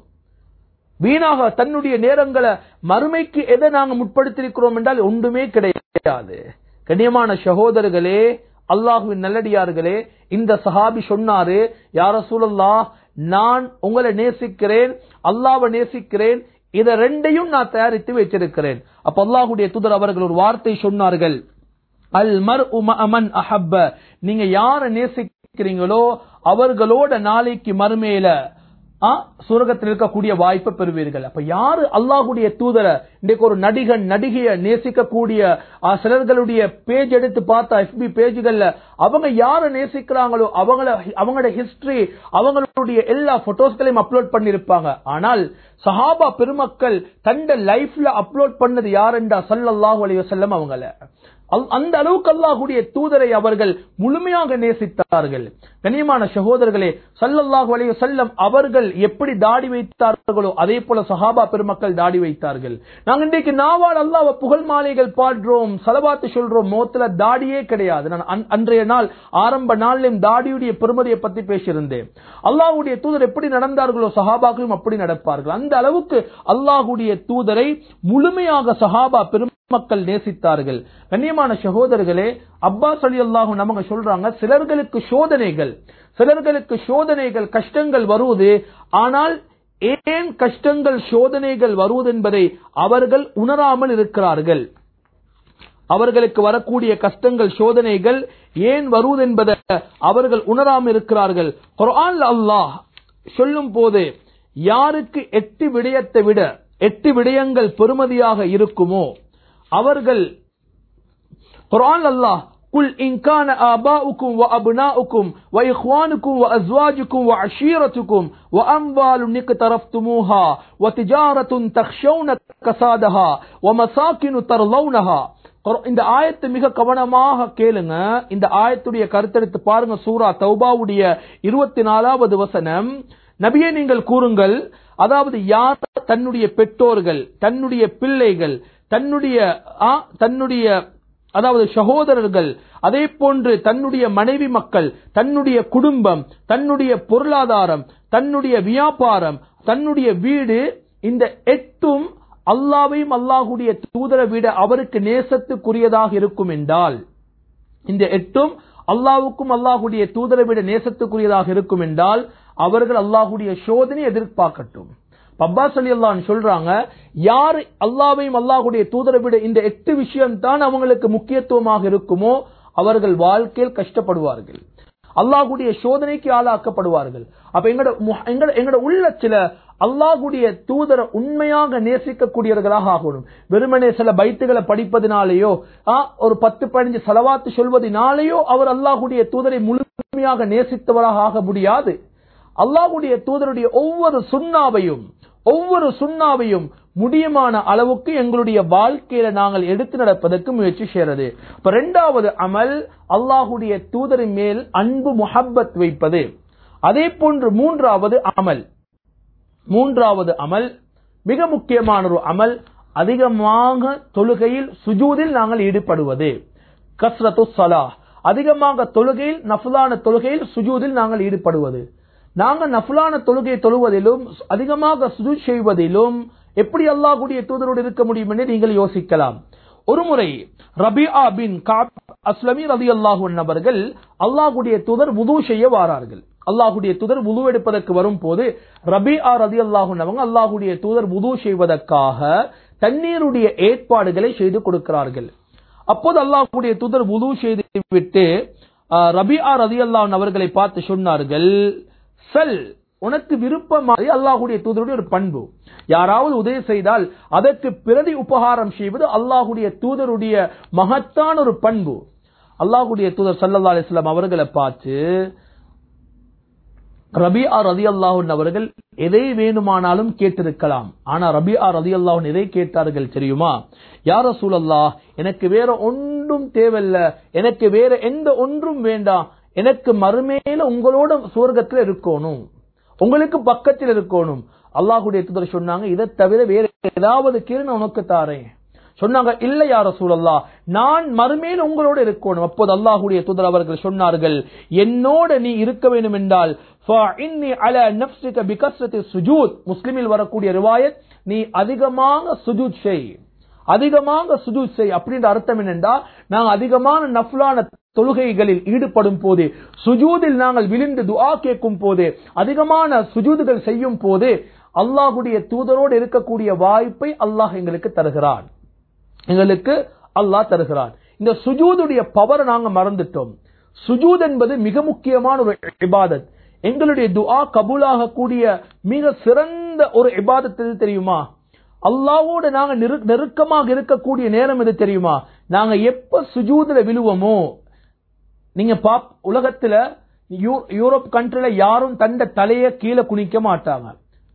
Speaker 1: வீணாக தன்னுடைய நேரங்களை மறுமைக்கு எதை நாங்க முற்படுத்தியிருக்கிறோம் என்றால் ஒன்றுமே கிடையாது கண்ணியமான சகோதரர்களே அல்லாஹுவின் நல்லடியார்களே இந்த சஹாபி சொன்னாரு யார சூழல்லா நான் உங்களை நேசிக்கிறேன் அல்லாவை நேசிக்கிறேன் இத ரெண்டையும் நான் தயாரித்து வைத்திருக்கிறேன் அப்ப அல்லாஹுடைய தூதர் அவர்கள் ஒரு வார்த்தை சொன்னார்கள் அல் மர் அமன் அஹப்ப நீங்க யார நேசிக்கிறீங்களோ அவர்களோட நாளைக்கு மறுமையில சுரகத்தில் இருக்கக்கூடிய வாய்ப்பை பெறுவீர்கள் அப்ப யாரு அல்லாஹுடைய தூதரை இன்றைக்கு ஒரு நடிகன் நடிகைய நேசிக்கக்கூடிய சிலர்களுடைய பேஜ் எடுத்து பார்த்தா எஃபி பேஜ்கள்ல அவங்க யார நேசிக்கிறாங்களோ அவங்கள அவங்களோட ஹிஸ்டரி அவங்களுடைய எல்லா போட்டோஸ்களையும் அப்லோட் பண்ணிருப்பாங்க ஆனால் சஹாபா பெருமக்கள் தண்ட லைஃப்ல அப்லோட் பண்ணது யாருண்டா சல்லல்லாஹு அலைஹி வஸல்லம் அவங்கள அந்த அளவுக்கு அல்லாஹுடைய தூதரை அவர்கள் முழுமையாக நேசித்தார்கள் கண்ணியமான சகோதரர்களே சல்லல்லாஹு அலைஹி செல்லம் அவர்கள் எப்படி தாடி வைத்தார்களோ அதே போல சஹாபா பெருமக்கள் தாடி வைத்தார்கள் நாங்க இன்றைக்கு நாவால் அல்லாஹ் புகழ் மாலைகள் பாடுறோம் சலவாத்து சொல்றோம் மோத்துல தாடியே கிடையாது நான் அன்றைய நாள் ஆரம்ப நாளிலும் தாடியுடைய பெருமதியை பத்தி பேசியிருந்தேன் அல்லாஹுடைய தூதர் எப்படி நடந்தார்களோ சஹாபாக்களும் அப்படி நடப்பார்கள் அந்த அளவுக்கு அல்லாஹுடைய தூதரை முழுமையாக சஹாபா பெரும் மக்கள் நேசித்தார்கள் கண்ணியமான சகோதரர்களே அப்பாஸ் அலி அல்லாஹூ நமக்கு சொல்றாங்க சிலர்களுக்கு சோதனைகள் சிலர்களுக்கு சோதனைகள் கஷ்டங்கள் வருவது ஆனால் ஏன் கஷ்டங்கள் சோதனைகள் வருவது என்பதை அவர்கள் உணராமல் இருக்கிறார்கள் அவர்களுக்கு வரக்கூடிய கஷ்டங்கள் சோதனைகள் ஏன் வருவது என்பதை அவர்கள் உணராமல் இருக்கிறார்கள் குரான் அல்லாஹ் சொல்லும் போது யாருக்கு எட்டு விடயத்தை விட எட்டு விடயங்கள் பெருமதியாக இருக்குமோ அவர்கள் குரான் அல்லாஹ் قل إن كان آباؤكم وأبناؤكم وإخوانكم وأزواجكم وعشيرتكم وأموال اقترفتموها وتجارة تخشون كسادها ومساكن ترضونها இந்த ஆயத்தை மிக கவனமாக கேளுங்க இந்த ஆயத்துடைய கருத்தெடுத்து பாருங்க சூரா தௌபாவுடைய இருபத்தி நாலாவது வசனம் நபியை நீங்கள் கூறுங்கள் அதாவது யார் தன்னுடைய பெற்றோர்கள் தன்னுடைய பிள்ளைகள் தன்னுடைய தன்னுடைய அதாவது சகோதரர்கள் அதே போன்று தன்னுடைய மனைவி மக்கள் தன்னுடைய குடும்பம் தன்னுடைய பொருளாதாரம் தன்னுடைய வியாபாரம் தன்னுடைய வீடு இந்த எட்டும் அல்லாவையும் அல்லாஹுடைய தூதர விட அவருக்கு நேசத்துக்குரியதாக இருக்கும் என்றால் இந்த எட்டும் அல்லாவுக்கும் அல்லாஹுடைய தூதரை விட நேசத்துக்குரியதாக இருக்கும் என்றால் அவர்கள் அல்லாஹுடைய சோதனை எதிர்பார்க்கட்டும் அப்பாஸ் அலி அல்லாஹ் சொல்றாங்க யார் அல்லாவையும் அல்லாஹுடைய தூதரை விட இந்த எட்டு விஷயம் தான் அவங்களுக்கு முக்கியத்துவமாக இருக்குமோ அவர்கள் வாழ்க்கையில் கஷ்டப்படுவார்கள் அல்லாஹுடைய சோதனைக்கு ஆளாக்கப்படுவார்கள் அப்ப எங்கட மு- எங்கட எங்கட உள்ளத்துல அல்லாஹுடைய தூதரை உண்மையாக நேசிக்கக்கூடியவர்களாக ஆகணும் வெறுமனே சில பைத்துகளை படிப்பதினாலேயோ ஆ, ஒரு பத்து பதினஞ்சு செலவாத்து சொல்வதனாலேயோ அவர் அல்லாஹுடைய தூதரை முழுமையாக நேசித்தவராக ஆக முடியாது அல்லாஹுடைய தூதருடைய ஒவ்வொரு சுண்ணாவையும் ஒவ்வொரு சுண்ணாவையும் முடியுமான அளவுக்கு எங்களுடைய வாழ்க்கையில நாங்கள் எடுத்து நடப்பதற்கு முயற்சி செய்யறது இப்ப இரண்டாவது அமல் அல்லாஹுடைய தூதரின் மேல் அன்பு முஹப்பத் வைப்பது அதே போன்று மூன்றாவது அமல் மூன்றாவது அமல் மிக முக்கியமான ஒரு அமல் அதிகமாக தொழுகையில் சுஜூதில் நாங்கள் ஈடுபடுவது கஸ்ரத்து சலா அதிகமாக தொழுகையில் நஃபுலான தொழுகையில் சுஜூதில் நாங்கள் ஈடுபடுவது நாங்கள் நஃபுலான தொழுகை தொழுவதிலும் அதிகமாக சுஜூத் செய்வதிலும் எப்படி அல்லாஹ்வுடைய தூதரோடு இருக்க முடியும் என்று நீங்கள் யோசிக்கலாம் ஒருமுறை ரபிஆ பின் காப் அஸ்லமி ரதி அல்லாஹு அவர்கள் அல்லாஹ்வுடைய தூதர் வுது செய்ய வாரார்கள் அல்லாஹ்வுடைய தூதர் வுது எடுப்பதற்கு வரும் போது ரபிஆ ரதி அல்லாஹு அவங்க அல்லாஹ்வுடைய தூதர் வுது செய்வதற்காக தண்ணீருடைய ஏற்பாடுகளை செய்து கொடுக்கிறார்கள் அப்போது அல்லாஹ்வுடைய தூதர் வுது செய்து விட்டு ரபிஆ ரதி அல்லாஹ் அவர்களை பார்த்து சொன்னார்கள் செல் உனக்கு விருப்பமாக அல்லாஹுடைய தூதருடைய ஒரு பண்பு யாராவது உதவி செய்தால் அதற்கு பிரதி உபகாரம் செய்வது அல்லாஹுடைய தூதருடைய மகத்தான ஒரு பண்பு அல்லாஹுடைய தூதர் சல்லல்லா அலிஸ்லாம் அவர்களை பார்த்து ரபிஆ ரதி அல்லாஹூன் அவர்கள் எதை வேணுமானாலும் கேட்டிருக்கலாம் ஆனா ரபிஆ ரதி அல்லாஹூன் எதை கேட்டார்கள் தெரியுமா யார சூழல்லா எனக்கு வேற ஒன்றும் தேவையில்ல எனக்கு வேற எந்த ஒன்றும் வேண்டாம் எனக்கு மறுமையில உங்களோட சுவர்க்கத்தில் இருக்கணும் உங்களுக்கு பக்கத்தில் இருக்கணும் அல்லாஹுடைய தூதர் சொன்னாங்க இதை தவிர வேற ஏதாவது கீழ் நான் உனக்கு தாரேன் சொன்னாங்க இல்ல யார சூழல்லா நான் மறுமையில் உங்களோட இருக்கணும் அப்போது அல்லாஹுடைய தூதர் அவர்கள் சொன்னார்கள் என்னோட நீ இருக்க வேண்டும் என்றால் فَإِنِّي عَلَى نَفْسِكَ بِكَثْرَةِ السُّجُودِ முஸ்லிமில் வரக்கூடிய ரிவாயத் நீ அதிகமாக சுஜூத் செய் அதிகமாக சுஜூத் செய் அப்படின்ற அர்த்தம் என்னென்றா நாங்கள் அதிகமான நஃப்லான தொழுகைகளில் ஈடுபடும் போது சுஜூதில் நாங்கள் விழுந்து துஆ கேட்கும் போது அதிகமான சுஜூதுகள் செய்யும் போது அல்லாஹுடைய தூதரோடு இருக்கக்கூடிய வாய்ப்பை அல்லாஹ் எங்களுக்கு தருகிறான் எங்களுக்கு அல்லாஹ் தருகிறான் இந்த சுஜூதுடைய பவரை நாங்க மறந்துட்டோம் சுஜூத் என்பது மிக முக்கியமான ஒரு இபாதத் எங்களுடைய துஆ கபூலாக கூடிய மிக சிறந்த ஒரு இபாதத் எது தெரியுமா அல்லாவோடு நாங்க நெரு- நெருக்கமாக இருக்கக்கூடிய நேரம் எது தெரியுமா நாங்க எப்ப சுஜூதுல விழுவோமோ நீங்க பாப் உலகத்துல யூ- யூரோப் கண்ட்ரில யாரும் தண்ட தலைய கீழே குனிக்க மாட்டாங்க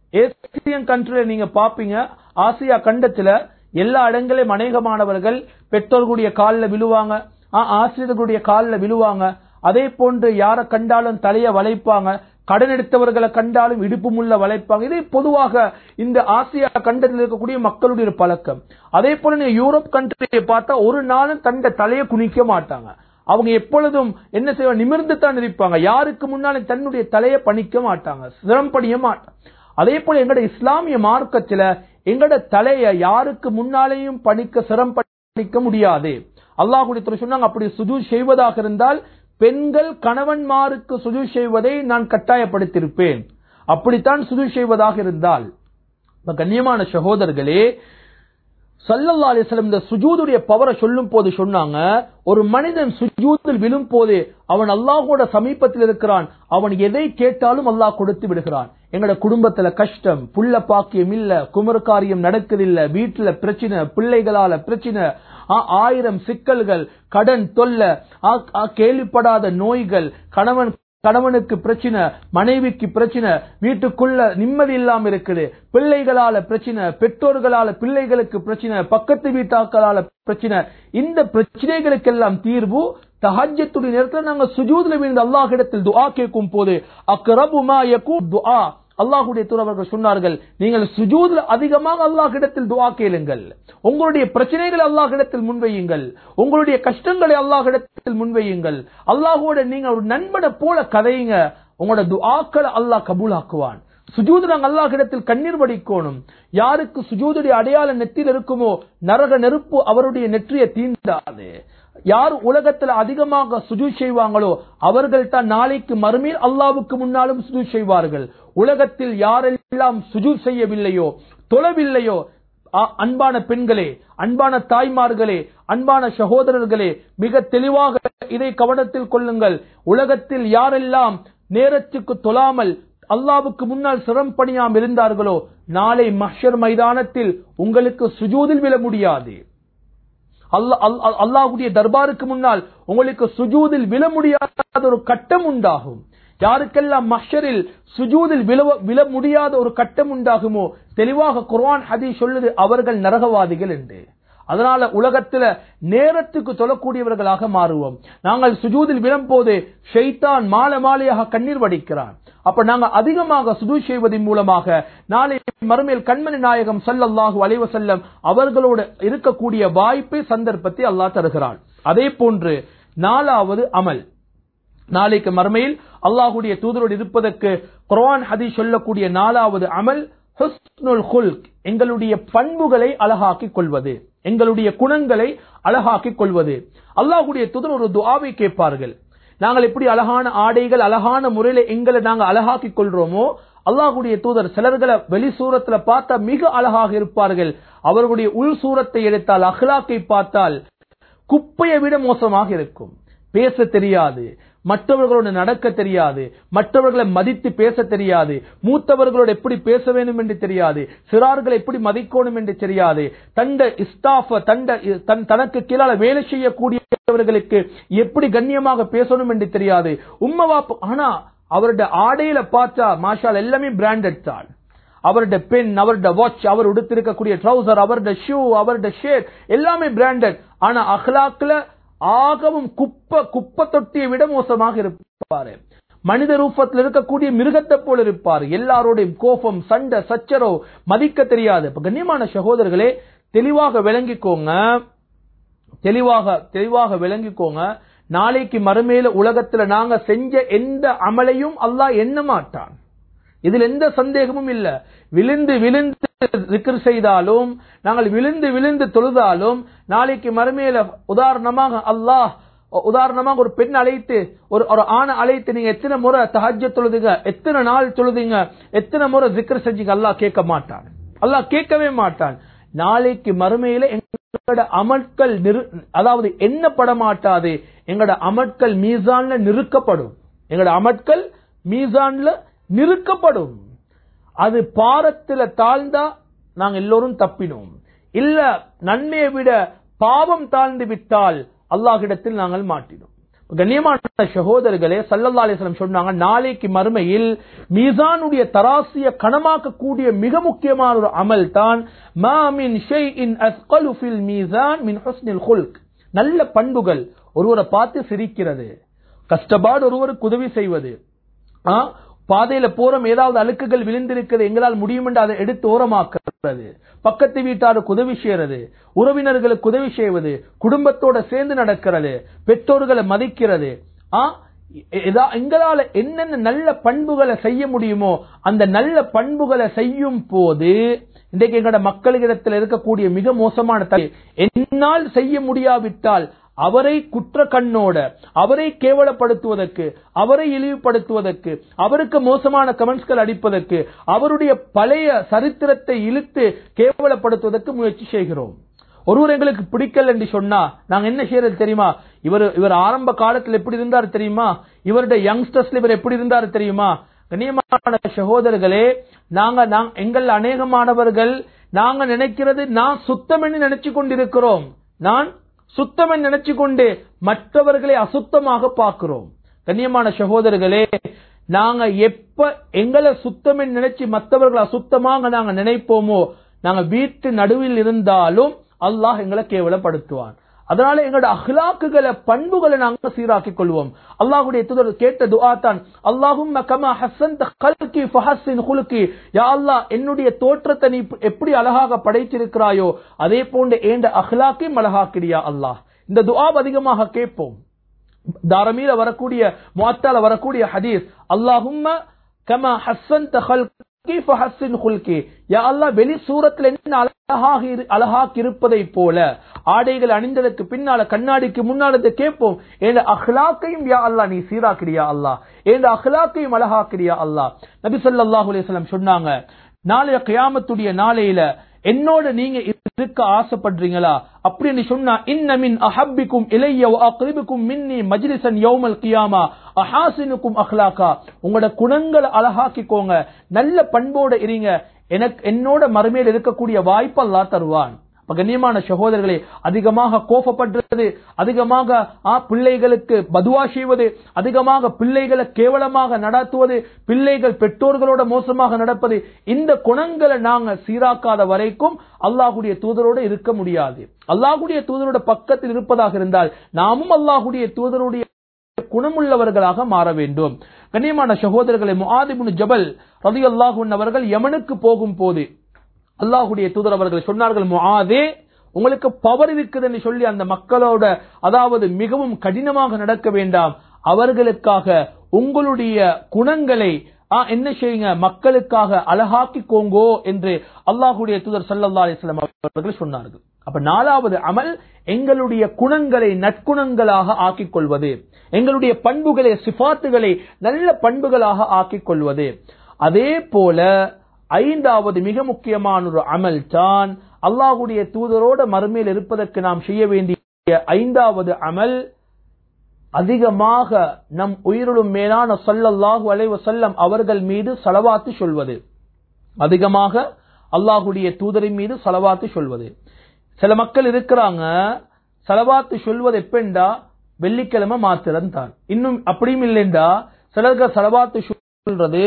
Speaker 1: ஏசியன் கண்ட்ரில நீங்க பாப்பீங்க ஆசியா கண்டத்துல எல்லா இடங்களையும் அநேகமானவர்கள் பெற்றோர்களுடைய காலில் விழுவாங்க ஆ, ஆசிரியர்களுடைய காலில் விழுவாங்க அதே போன்று யாரை கண்டாலும் தலைய வளைப்பாங்க கடன் எடுத்தவர்களை கண்டாலும் இடுப்பு முள்ள வளைப்பாங்க இதே பொதுவாக இந்த ஆசியா கண்டத்தில் இருக்கக்கூடிய மக்களுடைய ஒரு பழக்கம் அதே போல நீங்க யூரோப் கண்ட்ரியை பார்த்தா ஒரு நாளும் தண்ட தலையை குனிக்க மாட்டாங்க அவங்க எப்பொழுதும் என்ன செய்வாங்க நிமிர்ந்து தான் இருப்பாங்க யாருக்கு முன்னாலும் தன்னுடைய தலையை பணிக்க மாட்டாங்க சிரம் பணிய மாட்டாங்க அதே போல எங்கட இஸ்லாமிய மார்க்கத்துல எங்கட தலைய யாருக்கு முன்னாலேயும் பணிக்க சிரம் பணிக்க முடியாது அல்லாஹுடைய தூதர் சொன்னாங்க அப்படி சுஜூத் செய்வதாக இருந்தால் பெண்கள் கணவன்மாருக்கு சுஜூத் செய்வதை நான் கட்டாயப்படுத்தியிருப்பேன் அப்படித்தான் சுஜூத் செய்வதாக இருந்தால் இப்ப கண்ணியமான சகோதரர்களே சல்லல்லா அலிஸ்லம் இந்த சுஜூதுடைய பவரை சொல்லும் போது சொன்னாங்க ஒரு மனிதன் சுஜூதில் விழும் போது அவன் அல்லாஹோட சமீபத்தில் இருக்கிறான் அவன் எதை கேட்டாலும் அல்லாஹ் கொடுத்து விடுகிறான் எங்கட குடும்பத்துல கஷ்டம் புள்ள பாக்கியம் இல்ல குமர் காரியம் நடக்குதில்ல வீட்டுல பிரச்சனை பிள்ளைகளால பிரச்சனை ஆ, ஆயிரம் சிக்கல்கள் கடன் தொல்லை ஆ, ஆ, கேள்விப்படாத நோய்கள் கணவன் கணவனுக்கு பிரச்சனை மனைவிக்கு பிரச்சனை வீட்டுக்குள்ள நிம்மதி இல்லாம இருக்குது பிள்ளைகளால பிரச்சனை பெற்றோர்களால பிள்ளைகளுக்கு பிரச்சனை பக்கத்து வீட்டாக்களால பிரச்சனை இந்த பிரச்சனைகளுக்கெல்லாம் தீர்வு தஹஜ்ஜத்துடைய நேரத்தில் நாங்க சுஜூதுல விழுந்து அல்லாஹ்விடத்தில் துஆ கேட்கும் போது அக்ரபு மா யகூன் துஆ அல்லாஹ்வுடைய தூதர் அவர்கள் சொன்னார்கள் நீங்கள் சுஜூதுல அதிகமாக அல்லாஹ்விடத்தில் துஆ கேளுங்கள் உங்களுடைய பிரச்சனைகளை அல்லாஹ்விடத்தில் முன்வையுங்கள் உங்களுடைய கஷ்டங்களை அல்லாஹ்விடத்தில் முன்வையுங்கள் அல்லாஹ்வோட நீங்க ஒரு நண்பனை போல கதையுங்க உங்களோட துஆக்களை அல்லாஹ் கபூலாக்குவான் சுஜூது நாங்க அல்லாஹ்விடத்தில் கண்ணீர் வடிக்கணும் யாருக்கு சுஜூதுடைய அடையாள நெத்தியில் இருக்குமோ நரக நெருப்பு அவருடைய நெற்றியை தீண்டாது யார் உலகத்துல அதிகமாக சுஜூ செய்வாங்களோ அவர்கள் தான் நாளைக்கு மறுமையில் அல்லாவுக்கு முன்னாலும் சுஜூ செய்வார்கள் உலகத்தில் யாரெல்லாம் சுஜூ செய்யவில்லையோ தொழவில்லையோ அ- அன்பான பெண்களே அன்பான தாய்மார்களே அன்பான சகோதரர்களே மிக தெளிவாக இதை கவனத்தில் கொள்ளுங்கள் உலகத்தில் யாரெல்லாம் நேரத்துக்கு தொழாமல் அல்லாவுக்கு முன்னால் சிரம் பணியாம் இருந்தார்களோ நாளை மஹ்ஷர் மைதானத்தில் உங்களுக்கு சுஜூதில் விழ முடியாது அல்லா- அல்லா- அல்லாஹ்வுடைய தர்பாருக்கு முன்னால் உங்களுக்கு சுஜூதில் விழ முடியாத ஒரு கட்டம் உண்டாகும் யாருக்கெல்லாம் மஹ்ஷரில் சுஜூதில் விழ விழ முடியாத ஒரு கட்டம் உண்டாகுமோ தெளிவாக குர்ஆன் ஹதீஸ் சொல்லுது அவர்கள் நரகவாதிகள் என்று அதனால உலகத்துல நேரத்துக்கு தொழக்கூடியவர்களாக மாறுவோம் நாங்கள் சுஜூதில் விழும்போது ஷைத்தான் மாலை மாலையாக கண்ணீர் வடிக்கிறான் அப்ப நாங்க அதிகமாக சுஜூ செய்வதன் மூலமாக நாளை மறுமையில் கண்மணி நாயகம் ஸல்லல்லாஹு அலைஹி வஸல்லம் அவர்களோடு இருக்கக்கூடிய வாய்ப்பை சந்தர்ப்பத்தை அல்லாஹ் தருகிறான் அதே போன்று நாலாவது அமல் நாளைக்கு மறுமையில் அல்லாஹ்வுடைய தூதரோடு இருப்பதற்கு குர்ஆன் ஹதீஸ் சொல்லக்கூடிய நாலாவது அமல் ஹுஸ்னுல் குல்க் எங்களுடைய பண்புகளை அழகாக்கிக் கொள்வது எங்களுடைய குணங்களை அழகாக்கிக் கொள்வது அல்லாஹ்வுடைய தூதர் ஒரு துஆவை கேட்பார்கள் நாங்கள் எப்படி அழகான ஆடைகள் அழகான முறையில எங்களை நாங்க அழகாக்கிக் கொள்றோமோ அல்லாஹ்வுடைய தூதர் சிலர்களை வெளி சூரத்துல பார்த்தா மிக அழகாக இருப்பார்கள் அவர்களுடைய உள் சூரத்தை எடுத்தால் அஹ்லாக்கை பார்த்தால் குப்பையை விட மோசமாக இருக்கும் பேச தெரியாது மற்றவர்களோடு நடக்க தெரியாது மற்றவர்களை மதித்து பேச தெரியாது மூத்தவர்களோடு எப்படி பேச வேண்டும் என்று தெரியாது சிறார்களை எப்படி மதிக்கணும் என்று தெரியாது தண்ட இஸ்தாஃப தண்ட தன் தனக்கு கீழால வேலை செய்யக்கூடியவர்களுக்கு எப்படி கண்ணியமாக பேசணும் என்று தெரியாது உம்மவாப்பு ஆனா அவருடைய ஆடையில பார்த்தா மாஷால் எல்லாமே பிராண்டட் தான் அவருடைய பென் அவருடைய வாட்ச் அவர் உடுத்திருக்கக்கூடிய ட்ரௌசர் அவருடைய ஷூ அவருடைய ஷேட் எல்லாமே பிராண்டட் ஆனா அஹ்லாக்ல ஆகவும் குப்பை குப்பை தொட்டியை விட மோசமாக இருப்பாரு மனித ரூபத்தில் இருக்கக்கூடிய மிருகத்தை போல இருப்பார் எல்லாரோடையும் கோபம் சண்டை சச்சரவு மதிக்க தெரியாது இப்ப கண்ணியமான சகோதரர்களே தெளிவாக விளங்கிக்கோங்க தெளிவாக தெளிவாக விளங்கிக்கோங்க நாளைக்கு மறுமையில உலகத்துல நாங்க செஞ்ச எந்த அமலையும் அல்லாஹ் எண்ண மாட்டான் இதுல எந்த சந்தேகமும் இல்ல விழுந்து விழுந்து திக்ர் செய்தாலும் நாங்கள் விழுந்து விழுந்து தொழுதாலும் நாளைக்கு மறுமையில உதாரணமாக அல்லாஹ் உதாரணமாக ஒரு பெண் அழைத்து ஒரு ஒரு ஆணை அழைத்து நீங்க எத்தனை முறை தஹஜ்ஜத் தொழுதுங்க எத்தனை நாள் தொழுதுங்க எத்தனை முறை திக்ர் செஞ்சீங்க அல்லாஹ் கேட்க மாட்டான் அல்லாஹ் கேட்கவே மாட்டான் நாளைக்கு மறுமையில எங்களோட அமட்கள் நிறு அதாவது எண்ணப்பட மாட்டாது எங்களோட அமட்கள் மீசான்ல நிறுக்கப்படும் எங்களோட அமட்கள் மீசான்ல நிறுக்கப்படும் அது பாரத்துல தாழ்ந்தா நாங்க எல்லோரும் தப்பினோம் இல்ல நன்மையை விட பாவம் தாழ்ந்து விட்டால் அல்லாஹ்விடத்தில் நாங்கள் மாட்டினோம் கண்ணியமான சகோதரர்களே சல்லல்லா அலிஸ்லம் சொன்னாங்க நாளைக்கு மறுமையில் மீசானுடைய தராசிய கணமாக்கக்கூடிய மிக முக்கியமான ஒரு அமல் தான் மாமின் ஷைஇன் அஸ்கலு ஃபில் மீசான் மின் ஹுஸ்னில் குல்க் நல்ல பண்புகள் ஒருவரை பார்த்து சிரிக்கிறது கஷ்டப்பாடு ஒருவருக்கு உதவி செய்வது ஆ, பாதையில போறோம் ஏதாவது அழுக்குகள் விழுந்திருக்கிறது எங்களால் முடியும் என்று அதை எடுத்து ஓரமாக்குறது பக்கத்து வீட்டாருக்கு உதவி செய்யறது உறவினர்களுக்கு உதவி செய்வது குடும்பத்தோட சேர்ந்து நடக்கிறது பெற்றோர்களை மதிக்கிறது ஆ, எதா- எங்களால என்னென்ன நல்ல பண்புகளை செய்ய முடியுமோ அந்த நல்ல பண்புகளை செய்யும் போது இன்றைக்கு எங்களோட மக்களிடத்தில் இருக்கக்கூடிய மிக மோசமான தலை என்னால் செய்ய முடியாவிட்டால் அவரை குற்ற கண்ணோட அவரை கேவலப்படுத்துவதற்கு அவரை இழிவுபடுத்துவதற்கு அவருக்கு மோசமான கமெண்ட்ஸ்கள் அடிப்பதற்கு அவருடைய பழைய சரித்திரத்தை இழுத்து கேவலப்படுத்துவதற்கு முயற்சி செய்கிறோம் ஒருவர் எங்களுக்கு பிடிக்கல என்று சொன்னா நாங்க என்ன செய்யறது தெரியுமா இவர் இவர் ஆரம்ப காலத்தில் எப்படி இருந்தார் தெரியுமா இவருடைய யங்ஸ்டர்ஸ்ல இவர் எப்படி இருந்தார் தெரியுமா கண்ணியமான சகோதரர்களே நாங்க நாங்க எங்கள் அநேகமானவர்கள் நாங்க நினைக்கிறது நான் சுத்தம் என்று நினைச்சு கொண்டிருக்கிறோம் நான் சுத்தம் என்று நினைச்சு கொண்டு மற்றவர்களை அசுத்தமாக பார்க்கிறோம் கண்ணியமான சகோதரர்களே நாங்க எப்ப எங்களை சுத்தம் என்று நினைச்சு மற்றவர்களை அசுத்தமாக நாங்க நினைப்போமோ நாங்க வீட்டு நடுவில் இருந்தாலும் அல்லாஹ் எங்களை கேவலப்படுத்துவான் அதனால எங்களோட அஹ்லாக்குகளை பண்புகளை நாங்க சீராக்கிக் கொள்வோம் அல்லாஹ்வுடைய தூதர் கேட்ட துஆ தான் அல்லாஹும்ம கமா ஹஸ்ஸன்த கல்கி ஃபஹஸ்ஸின் குலுக்கி யா அல்லாஹ் என்னுடைய தோற்றத்தை நீ எப்படி அழகாக படைத்திருக்கிறாயோ அதே போன்று ஏண்ட அஹ்லாக்கையும் அழகாக்கிறியா அல்லாஹ் இந்த துஆ அதிகமாக கேட்போம் தாரமீல வரக்கூடிய முஅத்தால வரக்கூடிய ஹதீஸ் அல்லாஹும்ம கமா ஹஸ்ஸன்த கீஃப ஹஸ்ஸின் ஹுல்கி யா அல்லாஹ் வெளி சூரத்தில் என்ன அழகாக இரு- அழகாக இருப்பதை போல ஆடைகள் அணிந்ததற்கு பின்னால கண்ணாடிக்கு முன்னால இதை கேட்போம் என் அஹ்லாக்கையும் யா அல்லாஹ் நீ சீராக்கிறியா அல்லாஹ் என் அஹ்லாக்கையும் அழகாக்கிறியா அல்லாஹ் நபி ஸல்லல்லாஹு அலைஹி வஸல்லம் சொன்னாங்க நாளைய கியாமத்துடைய நாளையில என்னோட நீங்க இருக்க ஆசைப்படுறீங்களா அப்படின்னு சொன்னா இன்ன மின் அஹப்பிக்கும் இலைய அக்ரிபுக்கும் மின்னி மஜ்லிசன் யௌமல் கியாமா அஹாசினுக்கும் அஹ்லாக்கா உங்களோட குணங்களை அழகாக்கிக்கோங்க நல்ல பண்போட இருங்க எனக்கு என்னோட மறுமையில் இருக்கக்கூடிய வாய்ப்பு அல்லாஹ் தருவான் அப்ப கண்ணியமான சகோதரர்களே அதிகமாக கோபப்படுறது அதிகமாக ஆ, பிள்ளைகளுக்கு பதுவா செய்வது அதிகமாக பிள்ளைகளை கேவலமாக நடத்துவது பிள்ளைகள் பெற்றோர்களோட மோசமாக நடப்பது இந்த குணங்களை நாங்க சீராக்காத வரைக்கும் அல்லாஹுடைய தூதரோட இருக்க முடியாது அல்லாஹுடைய தூதரோட பக்கத்தில் இருப்பதாக இருந்தால் நாமும் அல்லாஹுடைய தூதருடைய குணமுள்ளவர்களாக மாற வேண்டும் கண்ணியமான சகோதரர்களை முஆதிபுன் ஜபல் ரலியல்லாஹு அன்ஹு அவர்கள் யமனுக்கு போகும் போது அல்லாஹுடைய தூதர் அவர்கள் சொன்னார்கள் முஆதே உங்களுக்கு பவர் இருக்குதுன்னு சொல்லி அந்த மக்களோட அதாவது மிகவும் கடினமாக நடக்க வேண்டாம் அவர்களுக்காக உங்களுடைய குணங்களை ஆ, என்ன செய்யுங்க மக்களுக்காக அழகாக்கிக்கோங்கோ என்று அல்லாஹுடைய தூதர் ஸல்லல்லாஹு அலைஹி வஸல்லம் அவர்கள் சொன்னார்கள் அப்ப நாலாவது அமல் எங்களுடைய குணங்களை நற்குணங்களாக ஆக்கிக் கொள்வது எங்களுடைய பண்புகளை சிபாத்துகளை நல்ல பண்புகளாக ஆக்கிக் கொள்வது அதே போல ஐந்தாவது மிக முக்கியமான ஒரு அமல் தான் அல்லாஹுடைய தூதரோட மறுமையில் இருப்பதற்கு நாம் செய்ய வேண்டிய ஐந்தாவது அமல் அதிகமாக நம் உயிரிலும் மேலான ஸல்லல்லாஹு அலைஹி வஸல்லம் அவர்கள் மீது ஸலவாத்து சொல்வது அதிகமாக அல்லாஹுடைய தூதரின் மீது ஸலவாத்து சொல்வது சில மக்கள் இருக்கிறாங்க ஸலவாத்து சொல்வது எப்பண்டா வெள்ளிக்கிழமை மாத்திரம் தான் இன்னும் அப்படியும் இல்லைண்டா சிலருக்கு ஸலவாத்து சொல்றது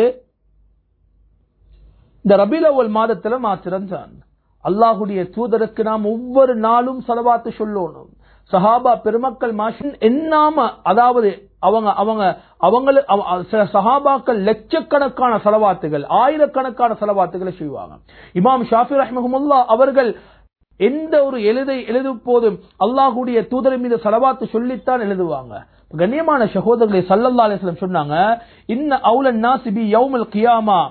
Speaker 1: இந்த ரபீல் அவ்வல் மாதத்துல மாத்திரம் தான் அல்லாஹுடைய தூதருக்கு நாம் ஒவ்வொரு நாளும் சலவாத்து சொல்லணும் சஹாபா பெருமக்கள் மாஷின் எண்ணாம அதாவது அவங்க அவங்க அவங்கள அவ- அவ- சில சஹாபாக்கள் லட்சக்கணக்கான செலவாத்துகள் ஆயிரக்கணக்கான செலவாத்துகளை செய்வாங்க இமாம் ஷாஃபி ரஹ்மஹமுல்லா அவர்கள் எந்த ஒரு எழுதை எழுதும் போதும் அல்லாஹுடைய தூதர் மீது சலவாத்து சொல்லித்தான் எழுதுவாங்க கண்ணியமான சகோதரர்களை சல்லல்லா அலிஸ்லம் சொன்னாங்க இன்ன அவுலன் நாசிபி யௌமல் கியாமா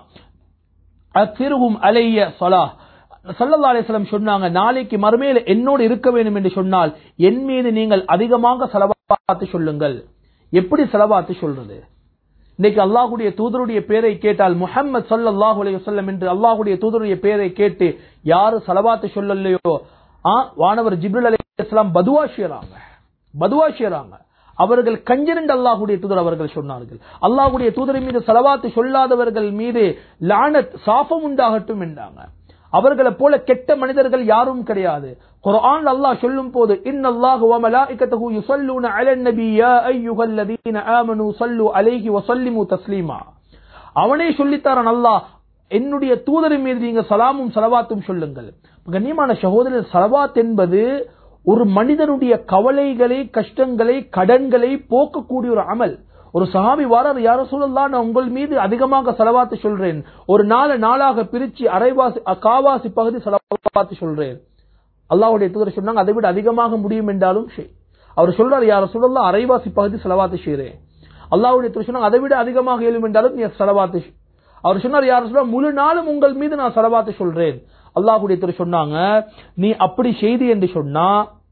Speaker 1: அத்திருவும் அலைய சொலா சல்லல்லா அலிஸ்லம் சொன்னாங்க நாளைக்கு மறுமையில என்னோடு இருக்க வேண்டும் என்று சொன்னால் என் மீது நீங்கள் அதிகமாக செலவாத்து சொல்லுங்கள் எப்படி செலவாத்து சொல்றது இன்னைக்கு அல்லாஹுடைய தூதருடைய பேரை கேட்டால் முஹம்மது ஸல்லல்லாஹு அலைஹி வஸல்லம் என்று அல்லாஹுடைய தூதருடைய பேரை கேட்டு யாரு செலவாத்து சொல்லலையோ ஆ, வானவர் ஜிப்ரில் அலைஹிஸ்ஸலாம் பதுவா செய்றாங்க பதுவா செய்றாங்க அவர்கள் கஞ்சிரண்டு அல்லாஹுடைய தூதர் அவர்கள் சொன்னார்கள் அல்லாஹுடைய தூதரின் மீது செலவாத்து சொல்லாதவர்கள் மீது லானத் சாபம் உண்டாகட்டும் என்றாங்க அவர்களை போல கெட்ட மனிதர்கள் யாரும் கிடையாது குர்ஆன் அல்லாஹ் சொல்லும் போது இன்னல்லாஹு வ மலாயிகத்துஹு யுஸல்லூன அலன் நபி யா அய்யுஹல்லதீன ஆமனூ ஸல்லு அலைஹி வ ஸல்லிமு தஸ்லீமா அவனே சொல்லித்தாரான் அல்லாஹ் என்னுடைய தூதரின் மீது நீங்க சலாமும் சலவாத்தும் சொல்லுங்கள் கண்ணியமான சகோதரர் சலவாத் என்பது ஒரு மனிதனுடைய கவலைகளை கஷ்டங்களை கடன்களை போக்கக்கூடிய ஒரு அமல் ஒரு சஹாபி வாரார் யார சொல்லலாம் நான் உங்கள் மீது அதிகமாக செலவாத்து சொல்றேன் ஒரு நாளை நாளாக பிரிச்சு அரைவாசி அ, காவாசி பகுதி செலவாத்து சொல்றேன் அல்லாஹ்வுடைய தூதர் சொன்னாங்க அதை விட அதிகமாக முடியும் என்றாலும் செய் அவர் சொல்றாரு யார சொல்லலாம் அரைவாசி பகுதி செலவாத்து செய்றேன் அல்லாஹ்வுடைய தூதர் சொன்னாங்க அதை விட அதிகமாக இயலும் என்றாலும் நீ செலவாத்து செய். அவர் சொன்னார் யார் சொல்ல முழு நாளும் உங்கள் மீது நான் செலவாத்து சொல்றேன் அல்லாஹ்வுடைய தூதர் சொன்னாங்க நீ அப்படி செய்தி என்று சொன்னா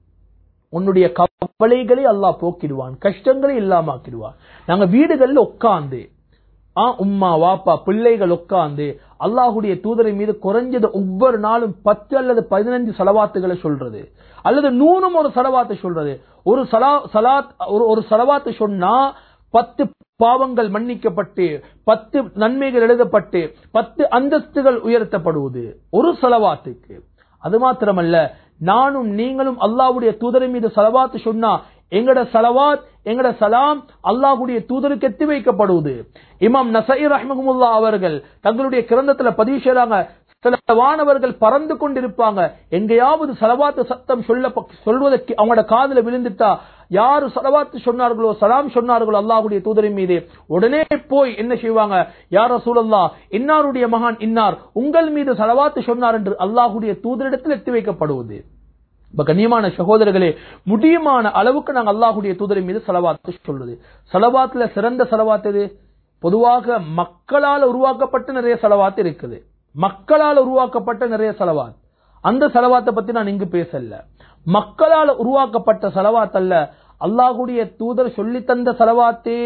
Speaker 1: உன்னுடைய கவலைகளை அல்லாஹ் போக்கிடுவான் கஷ்டங்களை இல்லாமாக்கிடுவான் நாங்க வீடுகள்ல உட்கார்ந்து ஆ உம்மா வாப்பா பிள்ளைகள் உட்கார்ந்து அல்லாஹுடைய தூதரை மீது குறைஞ்சது ஒவ்வொரு நாளும் பத்து அல்லது பதினஞ்சு செலவாத்துகளை சொல்றது அல்லது நூறும் ஒரு செலவாத்து சொல்றது ஒரு சலா சலாத் ஒரு ஒரு செலவாத்து சொன்னா பத்து பாவங்கள் மன்னிக்கப்பட்டு பத்து நன்மைகள் எழுதப்பட்டு பத்து அந்தஸ்துகள் உயர்த்தப்படுவது ஒரு செலவாத்துக்கு அது மாத்திரமல்ல நானும் நீங்களும் அல்லாஹ்வுடைய தூதரின் மீது சலவாத்து சொன்னா எங்கட சலவாத் எங்கட சலாம் அல்லாஹ்வுடைய தூதருக்கு எத்தி வைக்கப்படுவது இமாம் நசை ரஹ்மகுமுல்லா அவர்கள் தங்களுடைய கிரந்தத்துல பதிவு செய்றாங்க சில வானவர்கள் பறந்து கொண்டிருப்பாங்க எங்கேயாவது சலவாத்து சத்தம் சொல்ல சொல்வதற்கு அவங்களோட காதுல விழுந்துட்டா யாரு சலவாத்து சொன்னார்களோ சலாம் சொன்னார்களோ அல்லாஹ்வுடைய தூதரின் மீது உடனே போய் என்ன செய்வாங்க யார சூழல்லா இன்னாருடைய மகான் இன்னார் உங்கள் மீது சலவாத்து சொன்னார் என்று அல்லாஹ்வுடைய தூதரிடத்தில் எத்தி வைக்கப்படுவது இப்ப கண்ணியமான சகோதரர்களே முடியுமான அளவுக்கு நாங்கள் அல்லாஹுடைய தூதரின் மீது செலவாத்து சொல்றது செலவாத்துல சிறந்த செலவாத்து எது பொதுவாக மக்களால் உருவாக்கப்பட்ட நிறைய செலவாத்து இருக்குது மக்களால் உருவாக்கப்பட்ட நிறைய செலவாத் அந்த செலவாத்தை பத்தி நான் இங்கு பேசல மக்களால் உருவாக்கப்பட்ட செலவாத் அல்ல அல்லாஹுடைய தூதர் சொல்லி தந்த செலவாத்தே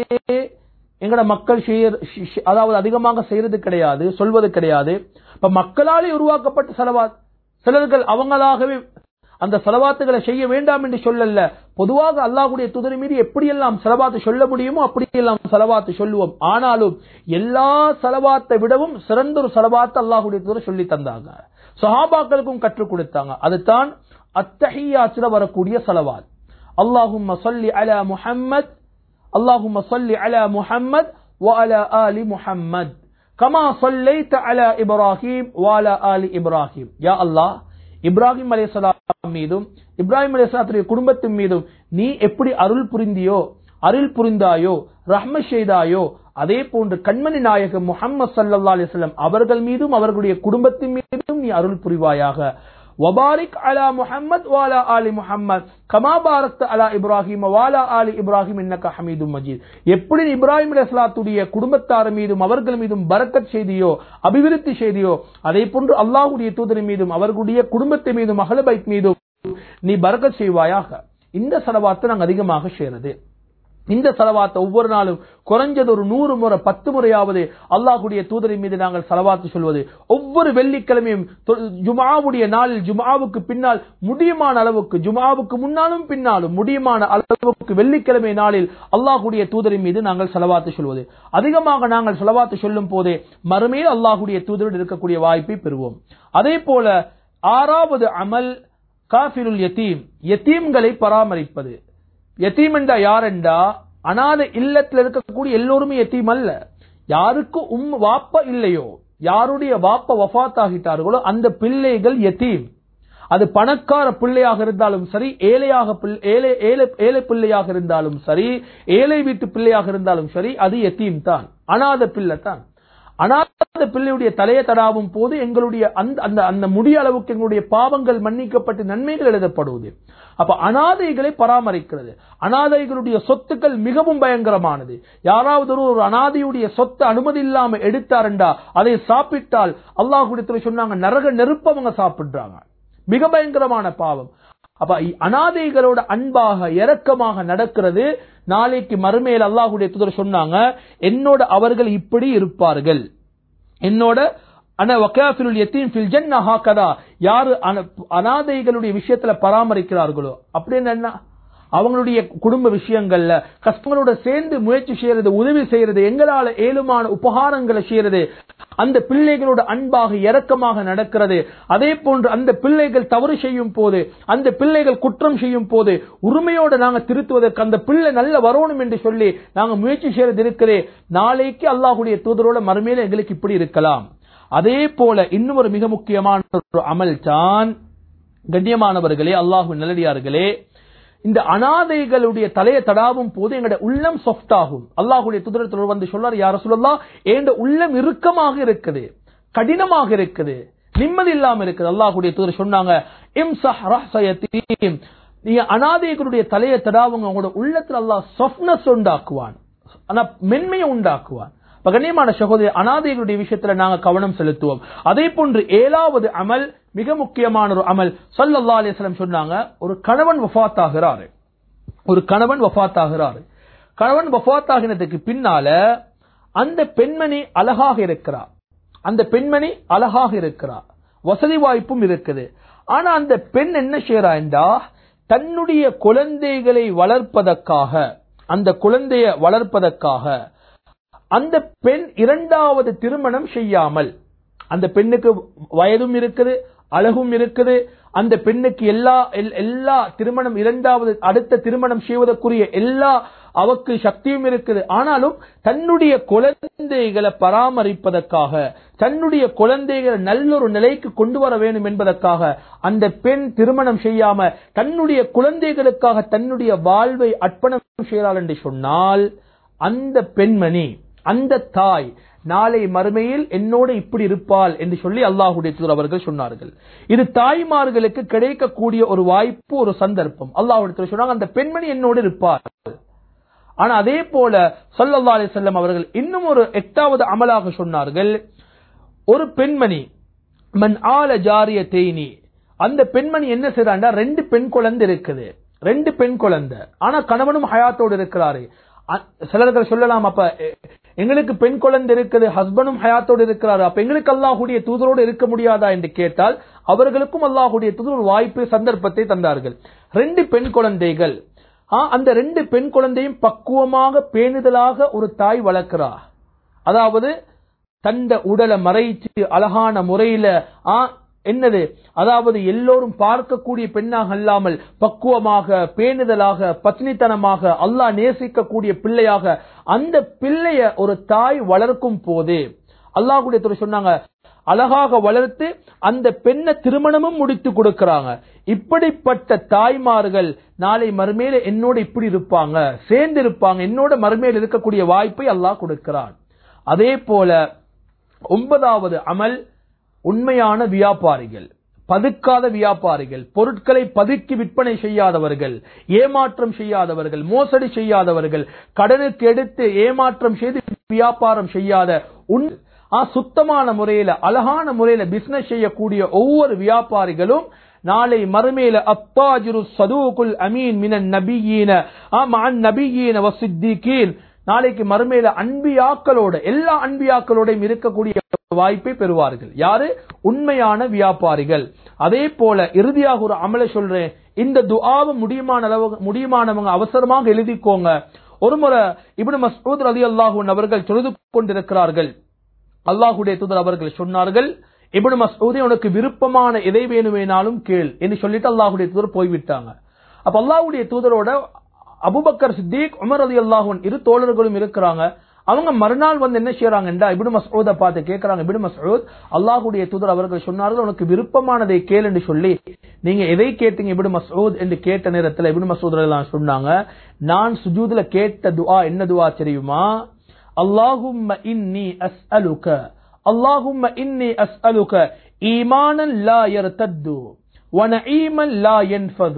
Speaker 1: எங்கட மக்கள் செய்ய- ஷி- ஷி- அதாவது அதிகமாக செய்யறது கிடையாது சொல்வது கிடையாது இப்ப மக்களாலே உருவாக்கப்பட்ட செலவாத் சிலர்கள் அவங்களாகவே அந்த செலவாத்துகளை செய்ய வேண்டாம் என்று சொல்லல பொதுவாக அல்லாஹ்வுடைய தூதர் மீது எப்படியெல்லாம் செலவாத்து சொல்ல முடியுமோ அப்படியெல்லாம் செலவாத்து சொல்லுவோம் ஆனாலும் எல்லா செலவாத்தை விடவும் சிறந்த ஒரு செலவாத்து அல்லாஹ்வுடைய தூதர் சொல்லி தந்தாங்க சஹாபாக்களுக்கும் கற்றுக் கொடுத்தாங்க அதுதான் அத்தஹியாத்துல வரக்கூடிய செலவாத் அல்லாஹும்ம சொல்லி அலா முஹம்மத் اللهم صل على محمد وعلى آل محمد كما صليت على إبراهيم وعلى آل إبراهيم يا الله இப்ராஹிம் அலைஹிஸ்ஸலாம் மீதும் இப்ராஹிம் அலைஹிஸ்ஸலாத்துடைய குடும்பத்தின் மீதும் நீ எப்படி அருள் புரிந்தியோ அருள் புரிந்தாயோ ரஹ்ம செய்தாயோ அதே போன்று கண்மணி நாயகம் முஹம்மது ஸல்லல்லாஹு அலைஹி வஸல்லம் அவர்கள் மீதும் அவர்களுடைய குடும்பத்தின் மீதும் நீ அருள் புரிவாயாக وبارك على محمد وعلى آل محمد كما باركت على إبراهيم وعلى آل إبراهيم إنك حميد مجيد எப்படி நீ இப்ராஹிம் அலைஹிஸ்ஸலாத்துடைய குடும்பத்தார் மீதும் அவர்கள் மீதும் பரக்கத் செய்தியோ அபிவிருத்தி செய்தியோ அதே போன்று அல்லாஹ்வுடைய தூதர் மீதும் அவர்களுடைய குடும்பத்தை மீதும் அஹ்ல பைத் மீதும் நீ பரக்கத் செய்வாயாக இந்த செலவாத்தை நாங்கள் அதிகமாக செய்யறது இந்த செலவாத்தை ஒவ்வொரு நாளும் குறைஞ்சது ஒரு நூறு முறை பத்து முறையாவது அல்லாஹ்வுடைய தூதரின் மீது நாங்கள் செலவாத்து சொல்வது ஒவ்வொரு வெள்ளிக்கிழமையும் தொ- ஜும்ஆவுடைய நாளில் ஜும்ஆவுக்கு பின்னால் முடியுமான அளவுக்கு ஜும்ஆவுக்கு முன்னாலும் பின்னாலும் முடியுமான அளவுக்கு வெள்ளிக்கிழமை நாளில் அல்லாஹ்வுடைய தூதரின் மீது நாங்கள் செலவாத்து சொல்வது அதிகமாக நாங்கள் செலவாத்து சொல்லும் போதே மறுமையில் அல்லாஹ்வுடைய தூதரோடு இருக்கக்கூடிய வாய்ப்பை பெறுவோம் அதே போல ஆறாவது அமல் காஃபிருல் யத்தீம் யத்தீம்களை பராமரிப்பது யத்தீம் என்றா யார் என்றா அனாதை இல்லத்துல இருக்கக்கூடிய எல்லோருமே யத்தீம் அல்ல யாருக்கு உம் வாப்ப இல்லையோ யாருடைய வாப்ப வஃபாத் ஆகிட்டார்களோ அந்த பிள்ளைகள் யத்தீம் அது பணக்கார பிள்ளையாக இருந்தாலும் சரி ஏழையாக பிள்ளை- ஏழை ஏழை ஏழை பிள்ளையாக இருந்தாலும் சரி ஏழை வீட்டு பிள்ளையாக இருந்தாலும் சரி அது யத்தீம் தான் அனாதை பிள்ளை தான் அனாத பிள்ளையுடைய தலையை தடாவும் போது எங்களுடைய அந்த அந்த அந்த முடிய அளவுக்கு எங்களுடைய பாவங்கள் மன்னிக்கப்பட்டு நன்மைகள் எழுதப்படுவது அப்ப அனாதைகளை பராமரிக்கிறது அனாதைகளுடைய சொத்துக்கள் மிகவும் பயங்கரமானது யாராவது ஒரு ஒரு அனாதையுடைய சொத்தை அனுமதி இல்லாம எடுத்தாருண்டா அதை சாப்பிட்டால் அல்லாஹ் சொன்னாங்க நரக நெருப்பு அவங்க சாப்பிடுறாங்க மிக பயங்கரமான பாவம் அப்ப இ- அனாதைகளோட அன்பாக இரக்கமாக நடக்கிறது நாளைக்கு மறுமையில் அல்லாஹ்வுடைய தூதர் சொன்னாங்க என்னோட அவர்கள் இப்படி இருப்பார்கள் என்னோட அன வகாஃபிலுல் யத்தீம் ஃபில் ஜன்னah ஹாகதா யாரு அன- அனாதைகளுடைய விஷயத்துல பராமரிக்கிறார்களோ அப்படின்னு என்ன அவங்களுடைய குடும்ப விஷயங்கள்ல கஷ்டங்களோட சேர்ந்து முயற்சி செய்யறது உதவி செய்யறது எங்களால ஏழுமான உபகாரங்களை செய்யறது அந்த பிள்ளைகளோட அன்பாக இரக்கமாக நடக்கிறது அதே போன்று அந்த பிள்ளைகள் தவறு செய்யும் போது அந்த பிள்ளைகள் குற்றம் செய்யும் போது உரிமையோட நாங்க திருத்துவதற்கு அந்த பிள்ளை நல்ல வரணும் என்று சொல்லி நாங்க முயற்சி செய்யறது இருக்கிறே நாளைக்கு அல்லாஹ்வுடைய தூதரோட மறுமையில எங்களுக்கு இப்படி இருக்கலாம் அதே போல இன்னும் ஒரு மிக முக்கியமான ஒரு அமல் தான் கண்ணியமானவர்களே அல்லாஹு நல்லடியார்களே இந்த அனாதைகளுடைய தலையை தடாவும் போது எங்களுடைய உள்ளம் சாஃப்ட் ஆகும் அல்லாஹுடைய துதரத்தில் வந்து சொல்றாரு யார சொல்லலாம் என் உள்ளம் இறுக்கமாக இருக்குது கடினமாக இருக்குது நிம்மதி இல்லாம இருக்குது அல்லாஹுடைய தூதர் சொன்னாங்க இம்சஹ் ரஹ்சயத்தீம் நீங்க அனாதைகளுடைய தலையை தடாவுங்க உங்களோட உள்ளத்துல அல்லாஹ் சொஃப்னஸ் உண்டாக்குவான் ஆனா மென்மையை உண்டாக்குவான் இப்ப கண்ணியமான சகோதரி அனாதைகளுடைய விஷயத்துல நாங்க கவனம் செலுத்துவோம் அதே போன்று ஏழாவது அமல் மிக முக்கியமான ஒரு அமல் ஸல்லல்லாஹு அலைஹி வஸல்லம் சொன்னாங்க ஒரு கணவன் வஃபாத் ஆகிறாரு ஒரு கணவன் வஃபாத் ஆகிறாரு கணவன் வஃபாத் ஆகினதுக்கு பின்னால அந்த பெண்மணி அழகாக இருக்கிறார் அந்த பெண்மணி அழகாக இருக்கிறார் வசதி வாய்ப்பும் இருக்குது ஆனா அந்த பெண் என்ன செய்யறா என்றா தன்னுடைய குழந்தைகளை வளர்ப்பதற்காக அந்த குழந்தைய வளர்ப்பதற்காக அந்த பெண் இரண்டாவது திருமணம் செய்யாமல் அந்த பெண்ணுக்கு வயதும் இருக்குது அழகும் இருக்குது அந்த பெண்ணுக்கு எல்லா எல்- எல்லா திருமணம் இரண்டாவது அடுத்த திருமணம் செய்வதற்குரிய எல்லா அவக்கு சக்தியும் இருக்குது ஆனாலும் தன்னுடைய குழந்தைகளை பராமரிப்பதற்காக தன்னுடைய குழந்தைகளை நல்ல ஒரு நிலைக்கு கொண்டு வர வேண்டும் என்பதற்காக அந்த பெண் திருமணம் செய்யாம தன்னுடைய குழந்தைகளுக்காக தன்னுடைய வாழ்வை அர்ப்பணம் செய்கிறாள் என்று சொன்னால் அந்த பெண்மணி அந்த தாய் நாளை மறுமையில் என்னோடு இப்படி இருப்பாள் என்று சொல்லி அல்லாஹுடைய தூதர் அவர்கள் சொன்னார்கள் இது தாய்மார்களுக்கு கிடைக்கக்கூடிய ஒரு வாய்ப்பு ஒரு சந்தர்ப்பம் அல்லாஹுடைய தூதர் சொன்னாங்க அந்த பெண்மணி என்னோடு இருப்பாள் ஆனா அதே போல ஸல்லல்லாஹு அலைஹி வஸல்லம் அவர்கள் இன்னும் ஒரு எட்டாவது அமலாக சொன்னார்கள் ஒரு பெண்மணி மன் ஆல ஜாரியத்தைனி அந்த பெண்மணி என்ன செய்றாண்டா ரெண்டு பெண் குழந்தை இருக்குது ரெண்டு பெண் குழந்தை ஆனா கணவனும் ஹயாத்தோடு இருக்கிறாரு அ- சிலர்கள் சொல்லலாம் அப்ப எ- எங்களுக்கு பெண் குழந்தை இருக்குது ஹஸ்பண்டும் ஹயாத்தோடு இருக்கிறாரு அப்ப எங்களுக்கு அல்லாஹுடைய தூதரோடு இருக்க முடியாதா என்று கேட்டால் அவர்களுக்கும் அல்லாஹுடைய தூதர் ஒரு வாய்ப்பு சந்தர்ப்பத்தை தந்தார்கள் ரெண்டு பெண் குழந்தைகள் ஆ, அந்த ரெண்டு பெண் குழந்தையும் பக்குவமாக பேணுதலாக ஒரு தாய் வளர்க்கிறா அதாவது தந்த உடலை மறைச்சு அழகான முறையில ஆ என்னது அதாவது எல்லோரும் பார்க்கக்கூடிய பெண்ணாக அல்லாமல் பக்குவமாக பேணுதலாக பத்னித்தனமாக அல்லாஹ் நேசிக்கக்கூடிய பிள்ளையாக அந்த பிள்ளைய ஒரு தாய் வளர்க்கும் போது அல்லாஹ்வுடைய தூதர் சொன்னாங்க அழகாக வளர்த்து அந்த பெண்ணை திருமணமும் முடித்து கொடுக்கறாங்க இப்படிப்பட்ட தாய்மார்கள் நாளை மறுமையில என்னோட இப்படி இருப்பாங்க சேர்ந்து இருப்பாங்க என்னோட மறுமையில் இருக்கக்கூடிய வாய்ப்பை அல்லாஹ் கொடுக்கிறான் அதே போல ஒன்பதாவது அமல் உண்மையான வியாபாரிகள் பதுக்காத வியாபாரிகள் பொருட்களை பதுக்கி விற்பனை செய்யாதவர்கள் ஏமாற்றம் செய்யாதவர்கள் மோசடி செய்யாதவர்கள் கடனுக்கு எடுத்து ஏமாற்றம் செய்து வியாபாரம் செய்யாத உண் ஆ, சுத்தமான முறையில அழகான முறையில பிசினஸ் செய்யக்கூடிய ஒவ்வொரு வியாபாரிகளும் நாளை மறுமையில அத்தாஜிரு சதூகுல் அமீன் மினன் நபியீன மன் நபியீன வசித்திகீன் நாளைக்கு மறுமையில அன்பியாக்களோட எல்லா அன்பியாக்களோடையும் இருக்கக்கூடிய வாய்ப்பை பெறுவார்கள் யாரு உண்மையான வியாபாரிகள் அதே போல இறுதியாக ஒரு அமல சொல்றேன் இந்த துஆவை முடியுமான அளவு முடியுமானவங்க அவசரமாக எழுதிக்கோங்க ஒருமுறை இப்னு மஸ்ஊத் ரலியல்லாஹு அன்ஹு அவர்கள் தொழுது கொண்டிருக்கிறார்கள் அல்லாஹுடைய தூதர் அவர்கள் சொன்னார்கள் இப்னு மஸ்ஊதே உனக்கு விருப்பமான எதை வேணுமேனாலும் கேள் என்று சொல்லிட்டு அல்லாஹுடைய தூதர் போய்விட்டாங்க அப்ப அல்லாஹ்வுடைய தூதரோட அபூபக்கர் சித்திக் உமர் ரலியல்லாஹு அன்ஹு இரு தோழர்களும் இருக்கிறாங்க அவங்க மறுநாள் வந்து என்ன செய்யறாங்கன்றா இப்னு மஸ்ஊத பார்த்து கேட்கறாங்க இப்னு மஸ்ஊத் அல்லாஹ்வுடைய தூதர் அவர்கள் சொன்னார்கள் உனக்கு விருப்பமானதை கேள் என்று சொல்லி நீங்க எதை கேட்டீங்க இப்னு மஸ்ஊத் என்று கேட்ட நேரத்தில் இப்னு மஸ்ஊத் ரலியல்லாஹு சொன்னாங்க நான் சுஜூதுல கேட்ட துஆ என்ன துஆ தெரியுமா اللهم إني أسألك اللهم إني أسألك إيمانا لا يرتد ونعيما لا ينفذ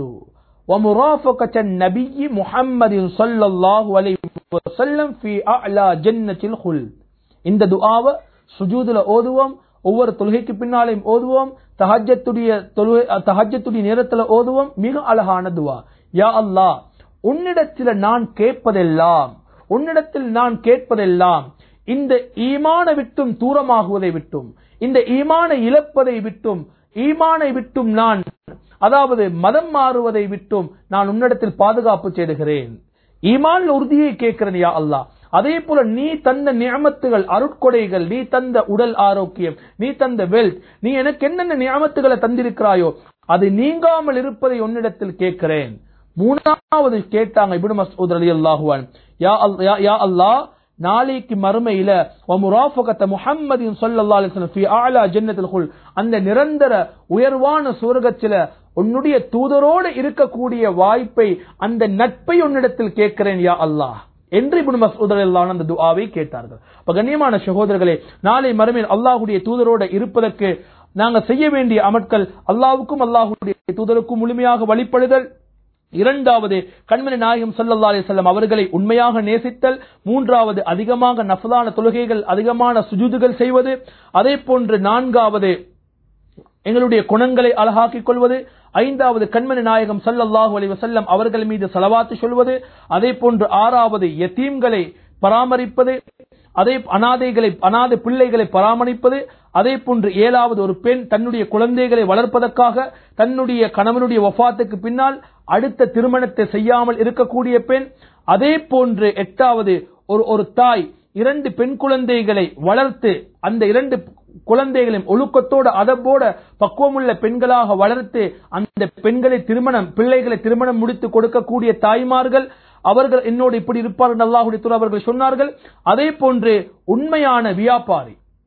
Speaker 1: ومرافقة النبي محمد صلى الله عليه وسلم في أعلى جنة الخلد இந்த துஆவை சுஜூதுல ஓதுவோம் ஒவ்வொரு தொழுகைக்கு பின்னாலையும் ஓதுவோம் தஹஜத்துடைய தொழுகை தஹஜத்துடைய நேரத்துல ஓதுவோம் மிக அழகான துஆ யா அல்லாஹ் உன்னிடத்தில் நான் கேட்பதெல்லாம் உன்னிடத்தில் நான் கேட்பதெல்லாம் இந்த ஈமான விட்டும் தூரமாகுவதை விட்டும் இந்த ஈமான இழப்பதை விட்டும் ஈமானை விட்டும் நான் அதாவது மதம் மாறுவதை விட்டும் நான் உன்னிடத்தில் பாதுகாப்பு தேடுகிறேன் ஈமான் உறுதியை கேட்கிறேன் யா அல்லாஹ் அதே போல நீ தந்த நியமத்துகள் அருட்கொடைகள் நீ தந்த உடல் ஆரோக்கியம் நீ தந்த வெல்த் நீ எனக்கு என்னென்ன நியமத்துகளை தந்திருக்கிறாயோ அது நீங்காமல் இருப்பதை உன்னிடத்தில் கேட்கிறேன் மூணாவது கேட்டாங்க இப்னு மஸ்ஊத் ரலியல்லாஹு அன்ஹு யா அல்- யா- யா அல்லாஹ் நாளைக்கு மறுமையில வமுராஃபகத்த முஹம்மதின் ஸல்லல்லாஹு அலைஹி வஸல்லம் ஃபீ அலா ஜன்னத்தில் குல் அந்த நிரந்தர உயர்வான சுவர்க்கத்தில உன்னுடைய தூதரோடு இருக்கக்கூடிய வாய்ப்பை அந்த நட்பை உன்னிடத்தில் கேட்கிறேன் யா அல்லாஹ் என்று இப்னு மஸ்ஊத் ரலியல்லாஹு அன்ஹு அந்த துஆவை கேட்டார்கள் அப்ப கண்ணியமான சகோதரர்களே நாளை மறுமையில் அல்லாஹ்வுடைய தூதரோடு இருப்பதற்கு நாங்க செய்ய வேண்டிய அமட்கள் அல்லாஹ்வுக்கும் அல்லாஹ்வுடைய தூதருக்கும் முழுமையாக வழிபடுதல் இரண்டாவது கண்மணி நாயகம் ஸல்லல்லாஹு அலைஹி வஸல்லம் அவர்களை உண்மையாக நேசித்தல் மூன்றாவது அதிகமாக நஃபலான தொழுகைகள் அதிகமான சுஜூதுகள் செய்வது அதே போன்று நான்காவது எங்களுடைய குணங்களை அழகாக்கிக் கொள்வது ஐந்தாவது கண்மணி நாயகம் ஸல்லல்லாஹு அலைஹி வஸல்லம் அவர்கள் மீது ஸலவாத்து சொல்வது அதே போன்று ஆறாவது யத்தீம்களை பராமரிப்பது அதே அனாதைகளை அனாதை பிள்ளைகளை பராமரிப்பது அதே போன்று ஏழாவது ஒரு பெண் தன்னுடைய குழந்தைகளை வளர்ப்பதற்காக தன்னுடைய கணவனுடைய வஃபாத்துக்கு பின்னால் அடுத்த திருமணத்தை செய்யாமல் இருக்கக்கூடிய பெண் அதே போன்று எட்டாவது ஒரு ஒரு தாய் இரண்டு பெண் குழந்தைகளை வளர்த்து அந்த இரண்டு குழந்தைகளையும் ஒழுக்கத்தோட அதப்போட பக்குவமுள்ள பெண்களாக வளர்த்து அந்த பெண்களை திருமணம் பிள்ளைகளை திருமணம் முடித்து கொடுக்கக்கூடிய தாய்மார்கள் அவர்கள் என்னோடு இப்படி இருப்பார்கள் அல்லாஹுடைய தூதர் அவர்கள் சொன்னார்கள் அதே போன்று உண்மையான வியாபாரி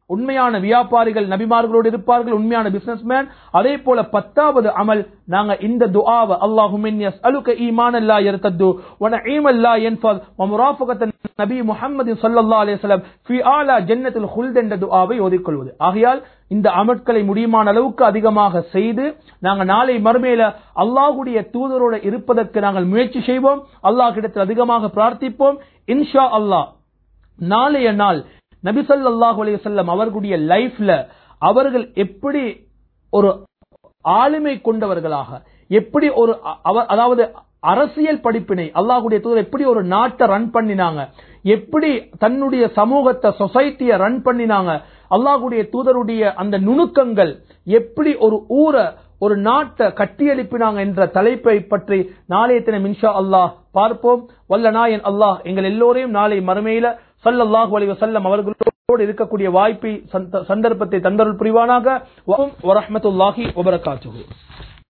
Speaker 1: உண்மையான வியாபாரிகள் நபிமார்களோடு இருப்பார்கள் உண்மையான பிசினஸ்மேன் அதே போல பத்தாவது அமல் நாங்க இந்த துஆவை அல்லாஹும் அலுக்க ஈமான் அல்லா யர்தத்து வ நஈம் அல்லா யன்ஃபத் வ முராஃபகத் நபி முஹம்மது ஸல்லல்லாஹு அலைஹி வஸல்லம் ஃபி ஆலா ஜன்னத்துல் ஹுல்த் என்ற துஆவை ஓதிக்கொள்வது ஆகையால் இந்த அமட்களை முடியுமான அளவுக்கு அதிகமாக செய்து நாங்க நாளை மறுமையில அல்லாஹ்வுடைய தூதரோட இருப்பதற்கு நாங்கள் முயற்சி செய்வோம் அல்லாஹ் இடத்தில் அதிகமாக பிரார்த்திப்போம் இன்ஷா அல்லாஹ் நாளைய நாள் நபி ஸல்லல்லாஹு அலைஹி வஸல்லம் அவர்களுடைய லைஃப்ல அவர்கள் எப்படி ஒரு ஆளுமை கொண்டவர்களாக எப்படி ஒரு அ- அவ- அதாவது அரசியல் படிப்பினை அல்லாஹ்வுடைய தூதர் எப்படி ஒரு நாட்டை ரன் பண்ணினாங்க எப்படி தன்னுடைய சமூகத்தை சொசைட்டியை ரன் பண்ணினாங்க அல்லாஹ்வுடைய தூதருடைய அந்த நுணுக்கங்கள் எப்படி ஒரு ஊரை ஒரு நாட்டை கட்டியெழுப்பினாங்க என்ற தலைப்பை பற்றி நாளைய தினம் இன்ஷா அல்லாஹ் பார்ப்போம் வல்ல நாயன் அல்லாஹ் எங்கள் எல்லோரையும் நாளை மறுமையில ஸல்லல்லாஹு அலைஹி வஸல்லம் அவர்களோடு இருக்கக்கூடிய வாய்ப்பை சந்த- சந்தர்ப்பத்தை தந்தருள் புரிவானாக வரஹ்மத்துல்லாஹி வபரகாத்துஹு